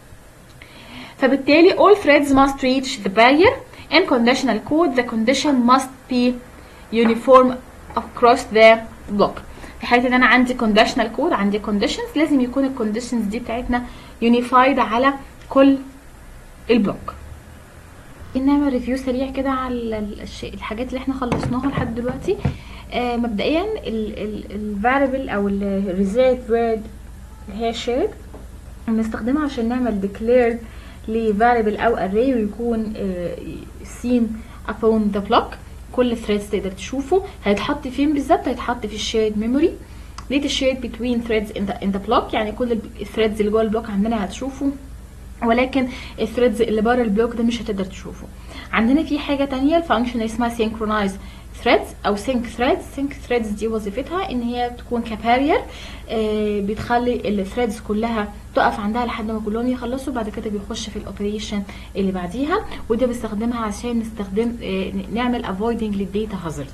Speaker 2: فبالتالي all threads must reach the barrier in conditional code the condition must be uniform across the block في حالة ان انا عندي conditional code عندي conditions لازم يكون ال conditions دي بتاعتنا unified على كل البلوك نعمل ريفيو سريع كده على ال- الش- الحاجات اللي احنا خلصناها لحد دلوقتي آه مبدئيا الفاريبل او الريزيرف word اللي هي shared بنستخدمها عشان نعمل declared لفاريبل او array ويكون آه، seen upon the block كل threads تقدر تشوفه هيتحط فين بالظبط هيتحط في الشيرد ميموري ليه الشيرد between threads in the, in the block يعني كل الثريدز اللي جوه البلوك عندنا هتشوفه ولكن الثريدز اللي بره البلوك ده مش هتقدر تشوفه عندنا في حاجه تانية الفانكشن اسمها synchronize threads او sync threads sync threads دي وظيفتها ان هي تكون كبارير آه بتخلي الثريدز كلها تقف عندها لحد ما كلهم يخلصوا بعد كده بيخش في الاوبريشن اللي بعديها وده بستخدمها عشان نستخدم آه نعمل avoiding للديتا هازارد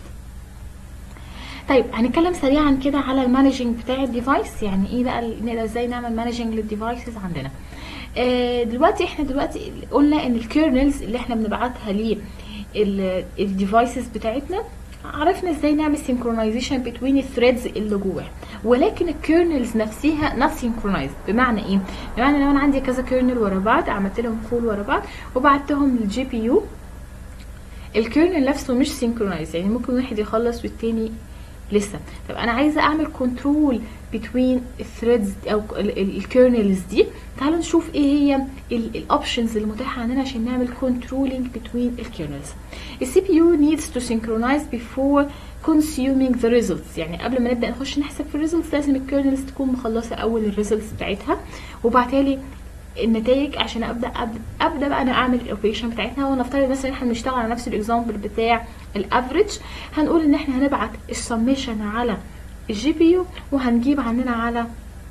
Speaker 2: طيب هنتكلم سريعا كده على المانجنج بتاع الديفايس يعني ايه بقى ال- نقدر ازاي نعمل مانجنج للديفايسز عندنا آه، دلوقتي احنا دلوقتي قلنا ان الكيرنلز اللي احنا بنبعتها ليه الديفايسز بتاعتنا عرفنا ازاي نعمل سينكرونايزيشن بين الثريدز اللي جواها ولكن الكيرنلز نفسها نوت سينكرونايز بمعنى ايه بمعنى لو انا عندي كذا كيرنل ورا بعض عملت لهم كول ورا بعض وبعتهم للجي بي يو الكيرنل نفسه مش سينكرونايز يعني ممكن واحد يخلص والتاني لسه طب انا عايزه اعمل كنترول بين الثريدز او الكيرنلز دي تعالوا نشوف ايه هي الاوبشنز المتاحه عندنا عشان نعمل كنترولينج بين الكيرنلز السي بي يو needs to synchronize before consuming the results يعني قبل ما نبدا نخش نحسب في الريزلتس لازم الكيرنلز تكون مخلصه اول الريزلتس بتاعتها وبعتالي النتائج عشان ابدا ابدا, أبدأ بقى انا اعمل الاوبريشن بتاعتنا ونفترض مثلا احنا بنشتغل على نفس الاكزامبل بتاع الافريج هنقول ان احنا هنبعت السميشن على الجي بي يو وهنجيب عندنا على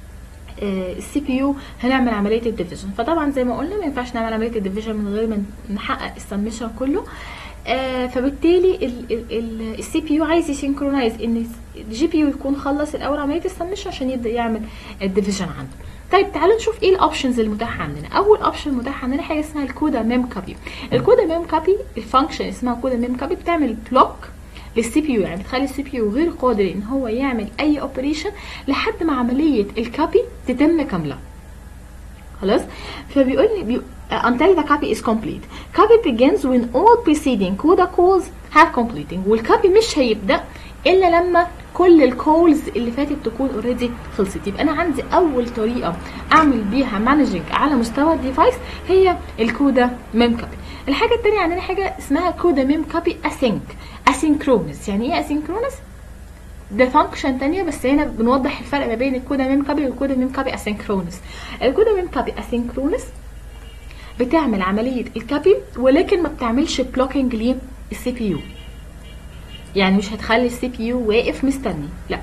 Speaker 2: السي بي يو هنعمل عمليه الديفيجن فطبعا زي ما قلنا ما ينفعش نعمل عمليه الديفيجن من غير ما نحقق السميشن كله آه فبالتالي السي بي يو عايز يسينكرونايز ان الجي بي يو يكون خلص الاول عمليه السميشن عشان يبدا يعمل الديفيجن عنده طيب تعالوا نشوف ايه الاوبشنز المتاحه عندنا اول اوبشن متاح عندنا حاجه اسمها الكودا ميم كوبي الكودا ميم كوبي الفانكشن اسمها كودا ميم كوبي بتعمل بلوك للسي بي يو يعني بتخلي السي بي يو غير قادر ان هو يعمل اي اوبريشن لحد ما عمليه الكوبي تتم كامله خلاص فبيقول لي بي... until the copy is complete copy begins when all preceding CUDA calls have completing والكوبي مش هيبدا الا لما كل الكولز اللي فاتت تكون اوريدي خلصت يبقى انا عندي اول طريقه اعمل بيها مانجنج على مستوى الديفايس هي الكودا ميم كوبي الحاجه الثانيه عندنا حاجه اسمها كودا ميم كوبي اسينك اسينكرونس يعني ايه اسينكرونس ده فانكشن تانية بس هنا بنوضح الفرق ما بين الكودا ميم كوبي والكودا ميم كوبي اسينكرونس الكودا ميم كوبي اسينكرونس بتعمل عمليه الكوبي ولكن ما بتعملش بلوكينج للسي بي يو يعني مش هتخلي السي بي يو واقف مستني لا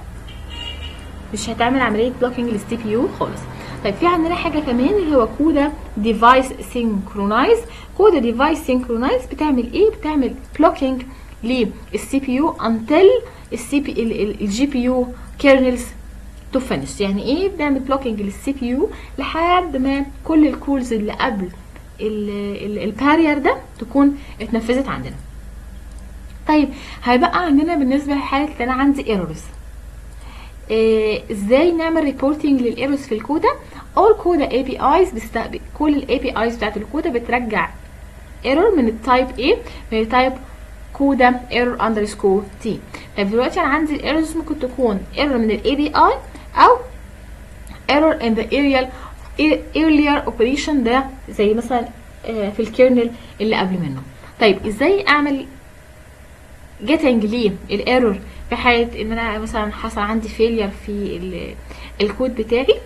Speaker 2: مش هتعمل عمليه بلوكينج للسي بي يو خالص طيب في عندنا حاجه كمان اللي هو كودا ديفايس سينكرونايز كودا ديفايس سينكرونايز بتعمل ايه بتعمل بلوكينج للسي بي يو until السي بي الجي بي يو كيرنلز تو فينش يعني ايه بنعمل بلوكينج للسي بي يو لحد ما كل الكولز اللي قبل البارير ده تكون اتنفذت عندنا طيب هيبقى عندنا بالنسبه لحاله ان انا عندي ايرورز إيه ازاي نعمل ريبورتنج للايرورز في الكودا all كودا اي بي ايز بتستقبل كل الاي بي ايز بتاعت الكودا بترجع ايرور من التايب A من التايب كودا ايرور اندرسكور تي طيب دلوقتي انا عندي الايرورز ممكن تكون ايرور من الاي بي اي او ايرور ان ذا اريال earlier operation ده زي مثلا في الكيرنل اللي قبل منه طيب ازاي اعمل جيتنج ليه الايرور في حاله ان انا مثلا حصل عندي فيلير في الكود بتاعي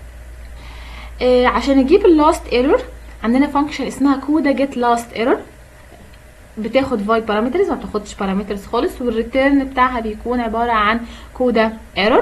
Speaker 2: آه عشان اجيب اللاست ايرور عندنا فانكشن اسمها كودا جيت لاست ايرور بتاخد فايد بارامترز ما بتاخدش بارامترز خالص والريتيرن بتاعها بيكون عباره عن كودا ايرور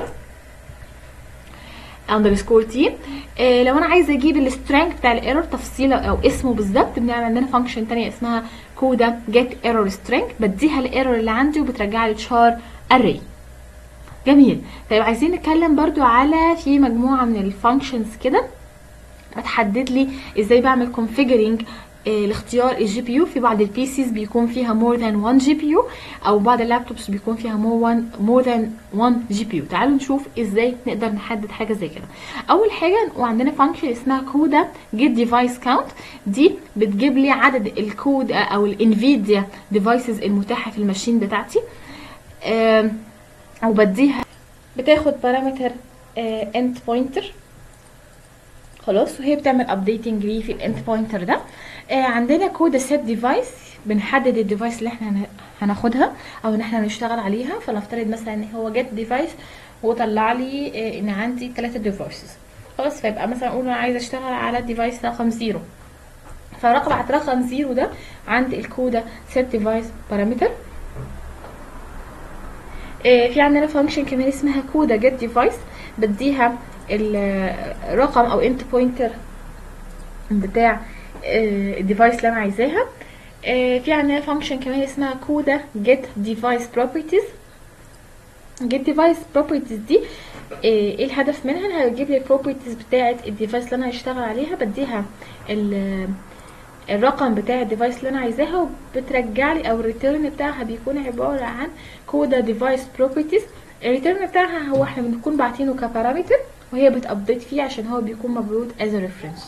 Speaker 2: اندرسكور تي آه لو انا عايزه اجيب السترينج بتاع الايرور تفصيله او اسمه بالظبط بنعمل عندنا فانكشن تانية اسمها كودا جيت ايرور سترينج بديها الايرور اللي عندي وبترجع لي تشار اري جميل طيب عايزين نتكلم برضو على في مجموعه من الفانكشنز كده بتحدد لي ازاي بعمل كونفيجرنج لاختيار الجي بي يو في بعض البي سيز بيكون فيها مور ذان 1 جي بي يو او بعض اللابتوبس بيكون فيها مور مور ذان 1 جي بي يو تعالوا نشوف ازاي نقدر نحدد حاجه زي كده اول حاجه وعندنا فانكشن اسمها كودا جيت ديفايس كاونت دي بتجيب لي عدد الكود او الانفيديا ديفايسز المتاحه في الماشين بتاعتي وبديها بتاخد بارامتر اند بوينتر خلاص وهي بتعمل ابديتنج ليه في الاند بوينتر ده آه عندنا كود السيت ديفايس بنحدد الديفايس اللي احنا هناخدها او ان احنا هنشتغل عليها فنفترض مثلا ان هو جيت ديفايس وطلع لي آه ان عندي ثلاثه ديفايسز خلاص فيبقى مثلا اقول انا عايزه اشتغل على الديفايس رقم زيرو فرقم رقم زيرو ده عند الكودا سيت ديفايس بارامتر آه في عندنا فانكشن كمان اسمها كودا جيت ديفايس بديها الرقم او انت بوينتر بتاع الديفايس اللي انا عايزاها في عندنا فانكشن كمان اسمها كودا get device properties get device properties دي ايه إيه الهدف منها هتجيب لي البروبرتيز بتاعه الديفايس اللي انا هشتغل عليها بديها ال- الرقم بتاع الديفايس اللي انا عايزاها وبترجع لي او الريتيرن بتاعها بيكون عباره عن كودا ديفايس بروبرتيز الريتيرن بتاعها هو احنا بنكون باعتينه كبارامتر وهي بتابديت فيه عشان هو بيكون مبعوث از ريفرنس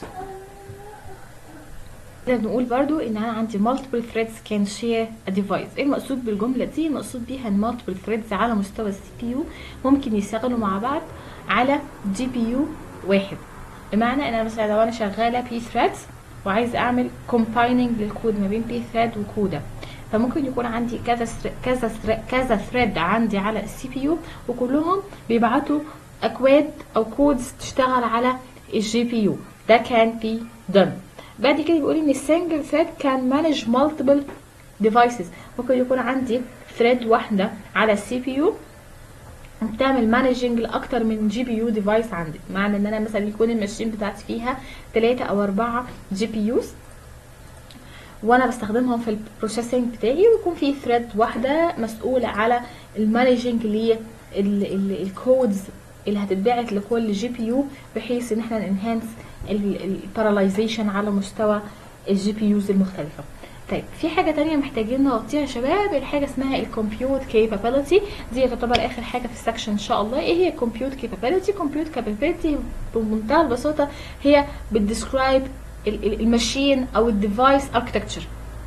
Speaker 2: نقدر نقول برضو ان انا عندي multiple threads can share a device ايه المقصود بالجملة دي المقصود بيها ان multiple threads على مستوى السي بي يو ممكن يشتغلوا مع بعض على جي بي يو واحد بمعنى ان انا مثلا لو انا شغالة بي threads وعايز اعمل combining للكود ما بين بي thread وكودا فممكن يكون عندي كذا ثر- كذا ثر- كذا ثريد عندي على السي بي يو وكلهم بيبعتوا اكواد او كودز تشتغل على الجي بي يو ده كان بي done بعد كده بيقول ان السنجل ثريد كان مانج مالتيبل ديفايسز ممكن يكون عندي ثريد واحده على السي بي يو بتعمل مانجنج لاكتر من جي بي يو ديفايس عندي معنى ان انا مثلا يكون الماشين بتاعتي فيها ثلاثة او اربعة جي بي يوز وانا بستخدمهم في البروسيسنج بتاعي ويكون في ثريد واحده مسؤوله على المانجنج للكودز اللي هتتبعت لكل جي بي يو بحيث ان احنا انهانس الباراليزيشن على مستوى الجي بي يوز المختلفه طيب في حاجه تانية محتاجين نغطيها يا شباب الحاجه اسمها الكمبيوت كابابيلتي دي تعتبر اخر حاجه في السكشن ان شاء الله ايه هي الكمبيوت كابابيلتي كمبيوت كابابيلتي بمنتهى البساطه هي بتديسكرايب الماشين او الديفايس اركتكتشر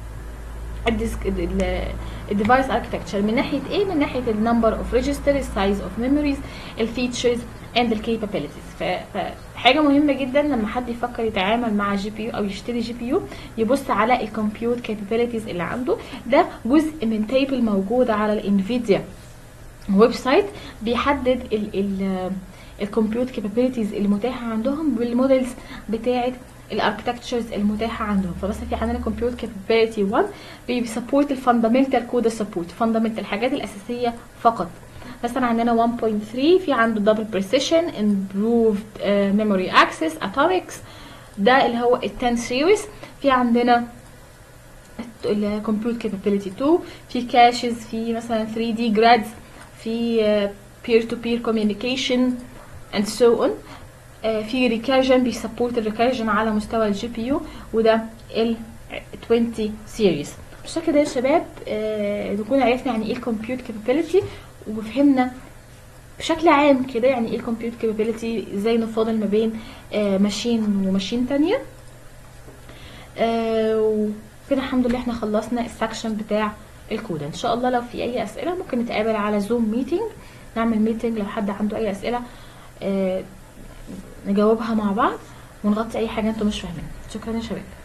Speaker 2: الديفايس اركتكتشر من ناحيه ايه من ناحيه النمبر اوف ريجستر السايز اوف ميموريز الفيتشرز اند الكابابيلتيز فحاجه مهمه جدا لما حد يفكر يتعامل مع جي بي يو او يشتري جي بي يو يبص على الكمبيوت كابابيلتيز اللي عنده ده جزء من تيبل موجود على الانفيديا ويب سايت بيحدد ال ال الكمبيوت كابابيلتيز المتاحه عندهم بالمودلز بتاعه الاركتكتشرز المتاحه عندهم فمثلا في عندنا كمبيوت كابابيلتي 1 بيسبورت الفاندامنتال كود سبورت فاندامنتال الحاجات الاساسيه فقط مثلا عندنا 1.3 في عنده دبل بريسيشن امبروفد ميموري اكسس اتوميكس ده اللي هو ال 10 سيريز في عندنا الكمبيوت كابابيلتي 2 في كاشز في مثلا 3 دي جرادز في بير تو بير كوميونيكيشن اند سو اون في ريكيرجن بيسبورت الريكيرجن على مستوى الجي بي يو وده ال 20 سيريز بالشكل ده يا شباب آه نكون عرفنا يعني ايه الكمبيوت كابابيلتي وفهمنا بشكل عام كده يعني ايه الكمبيوت كابابيلتي ازاي نفاضل ما بين آه ماشين وماشين تانية آه وكده الحمد لله احنا خلصنا السكشن بتاع الكود ان شاء الله لو في اي اسئله ممكن نتقابل على زوم ميتنج نعمل ميتنج لو حد عنده اي اسئله آه نجاوبها مع بعض ونغطي اي حاجه انتم مش فاهمينها شكرا يا شباب